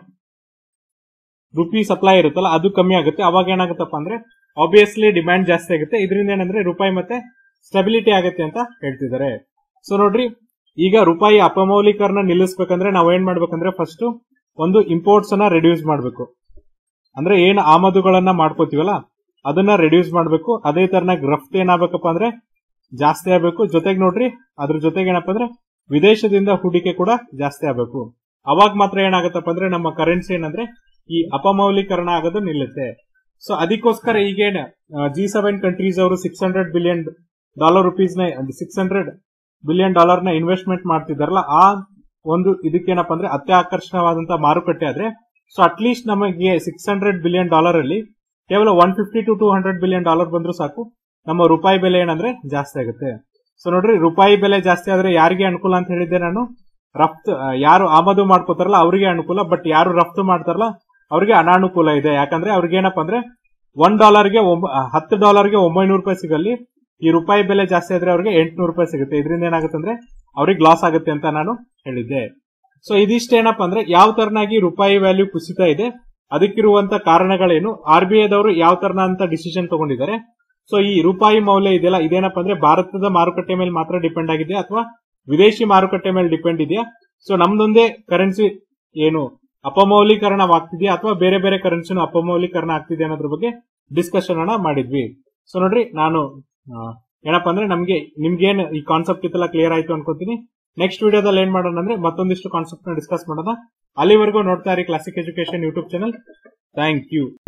Speaker 1: ರುಪಿ ಸಪ್ಲೈ ಇರುತ್ತಲ್ಲ ಅದು ಕಮ್ಮಿ ಆಗುತ್ತೆ ಅವಾಗ ಏನಾಗುತ್ತಪ್ಪ ಅಂದ್ರೆ ಆಬ್ವಿಯಸ್ಲಿ ಡಿಮ್ಯಾಂಡ್ ಜಾಸ್ತಿ ಆಗುತ್ತೆ ಇದರಿಂದ ಏನಂದ್ರೆ ರೂಪಾಯಿ ಮತ್ತೆ ಸ್ಟೆಬಿಲಿಟಿ ಆಗುತ್ತೆ ಅಂತ ಹೇಳ್ತಿದ್ದಾರೆ ಸೊ ನೋಡ್ರಿ ಈಗ ರೂಪಾಯಿ ಅಪಮೌಲೀಕರಣ ನಿಲ್ಲಿಸಬೇಕಂದ್ರೆ ನಾವ್ ಏನ್ ಮಾಡ್ಬೇಕಂದ್ರೆ ಫಸ್ಟ್ ಒಂದು ಇಂಪೋರ್ಟ್ಸ್ ಅನ್ನ ರೆಡ್ಯೂಸ್ ಮಾಡಬೇಕು ಅಂದ್ರೆ ಏನ್ ಆಮದುಗಳನ್ನ ಮಾಡ್ಕೋತೀವಲ್ಲ ಅದನ್ನ ರೆಡ್ಯೂಸ್ ಮಾಡಬೇಕು ಅದೇ ತರನಾಗಿ ರಫ್ತು ಏನಾಗಬೇಕಪ್ಪ ಅಂದ್ರೆ ಜಾಸ್ತಿ ಆಗ್ಬೇಕು ಜೊತೆಗೆ ನೋಡ್ರಿ ಅದ್ರ ಜೊತೆಗೆ ಏನಪ್ಪಾ ಅಂದ್ರೆ ವಿದೇಶದಿಂದ ಹೂಡಿಕೆ ಕೂಡ ಜಾಸ್ತಿ ಆಗ್ಬೇಕು ಅವಾಗ ಮಾತ್ರ ಏನಾಗತ್ತಪ್ಪ ಅಂದ್ರೆ ನಮ್ಮ ಕರೆನ್ಸಿ ಏನಂದ್ರೆ ಈ ಅಪಮೌಲೀಕರಣ ಆಗೋದು ನಿಲ್ಲುತ್ತೆ ಸೊ ಅದಕ್ಕೋಸ್ಕರ ಈಗೇನ್ ಜಿ ಸೆವೆನ್ ಕಂಟ್ರೀಸ್ ಅವರು six hundred billion dollar rupees ನ ಸಿಕ್ಸ್ ಹಂಡ್ರೆಡ್ ಬಿಲಿಯನ್ ಡಾಲರ್ ನ ಇನ್ವೆಸ್ಟ್ಮೆಂಟ್ ಮಾಡ್ತಿದಾರಲ್ಲ ಆ ಒಂದು ಇದಕ್ಕೇನಪ್ಪ ಅಂದ್ರೆ ಅತ್ಯಾಕರ್ಷಣವಾದಂತ ಮಾರುಕಟ್ಟೆ ಆದ್ರೆ ಸೊ ಅಟ್ಲೀಸ್ಟ್ ನಮಗೆ ಸಿಕ್ಸ್ ಹಂಡ್ರೆಡ್ ಬಿಲಿಯನ್ ಡಾಲರ್ ಅಲ್ಲಿ ಕೇವಲ one fifty to two hundred billion dollar ಬಂದ್ರು ಸಾಕು ನಮ್ಮ ರೂಪಾಯಿ ಬೆಲೆ ಏನಂದ್ರೆ ಜಾಸ್ತಿ ಆಗುತ್ತೆ ಸೊ ನೋಡ್ರಿ ರೂಪಾಯಿ ಬೆಲೆ ಜಾಸ್ತಿ ಆದ್ರೆ ಯಾರಿಗೆ ಅನುಕೂಲ ಅಂತ ಹೇಳಿದ್ದೆ ನಾನು ರಫ್ತು ಯಾರು ಆಮದು ಮಾಡ್ಕೋತಾರಲ್ಲ ಅವರಿಗೆ ಅನುಕೂಲ ಬಟ್ ಯಾರು ರಫ್ತು ಮಾಡ್ತಾರಲ್ಲ ಅವ್ರಿಗೆ ಅನಾನುಕೂಲ ಇದೆ ಯಾಕಂದ್ರೆ ಅವ್ರಿಗೆ ಏನಪ್ಪಾ ಅಂದ್ರೆ ಒನ್ ಡಾಲರ್ಗೆ ಹತ್ತು ಡಾಲರ್ಗೆ ಒಂಬೈನೂರು ರೂಪಾಯಿ ಸಿಗಲ್ಲಿ ಈ ರೂಪಾಯಿ ಬೆಲೆ ಜಾಸ್ತಿ ಆದ್ರೆ ಅವ್ರಿಗೆ ಎಂಟುನೂರು ರೂಪಾಯಿ ಸಿಗುತ್ತೆ ಇದರಿಂದ ಏನಾಗುತ್ತೆ ಅಂದ್ರೆ ಅವ್ರಿಗೆ ಲಾಸ್ ಆಗುತ್ತೆ ಅಂತ ನಾನು ಹೇಳಿದ್ದೆ ಸೊ ಇದಿಷ್ಟೇನಪ್ಪ ಅಂದ್ರೆ ಯಾವ ತರನಾಗಿ ರೂಪಾಯಿ ವ್ಯಾಲ್ಯೂ ಕುಸಿತ ಇದೆ ಅದಕ್ಕಿರುವಂತ ಕಾರಣಗಳೇನು ಆರ್ ಬಿ ಐದವರು ಯಾವ ತರನ ಅಂತ ಡಿಸಿಷನ್ ತಗೊಂಡಿದ್ದಾರೆ ಸೊ ಈ ರೂಪಾಯಿ ಮೌಲ್ಯ ಇದೆಯಲ್ಲ ಇದೇನಪ್ಪ ಅಂದ್ರೆ ಭಾರತದ ಮಾರುಕಟ್ಟೆ ಮೇಲೆ ಮಾತ್ರ ಡಿಪೆಂಡ್ ಆಗಿದೆ ಅಥವಾ ವಿದೇಶಿ ಮಾರುಕಟ್ಟೆ ಮೇಲೆ ಡಿಪೆಂಡ್ ಇದೆಯಾ ಸೊ ನಮ್ದೊಂದೇ ಕರೆನ್ಸಿ ಏನು ಅಪಮೌಲೀಕರಣವಾಗ್ತಿದೆಯಾ ಅಥವಾ ಬೇರೆ ಬೇರೆ ಕರೆನ್ಸಿನೂ ಅಪಮೌಲೀಕರಣ ಆಗ್ತಿದೆ ಅನ್ನೋದ್ರ ಬಗ್ಗೆ ಡಿಸ್ಕಷನ್ ಅನ್ನ ಮಾಡಿದ್ವಿ ಸೊ ನೋಡ್ರಿ ನಾನು ಏನಪ್ಪಾ ಅಂದ್ರೆ ನಮ್ಗೆ ನಿಮ್ಗೇನ್ ಈ ಕಾನ್ಸೆಪ್ಟ್ ಇತ್ತಲ್ಲ ಕ್ಲಿಯರ್ ಆಯ್ತು ಅನ್ಕೋತೀನಿ ನೆಕ್ಸ್ಟ್ ವಿಡಿಯೋದಲ್ಲಿ ಏನ್ ಮಾಡೋಣ ಅಂದ್ರೆ ಮತ್ತೊಂದಿಷ್ಟು ಕಾನ್ಸೆಪ್ಟ್ ನ ಡಿಸ್ಕಸ್ ಮಾಡೋಣ ಅಲ್ಲಿವರೆಗೂ ನೋಡ್ತಾ ಇರಿ classic education YouTube channel thank you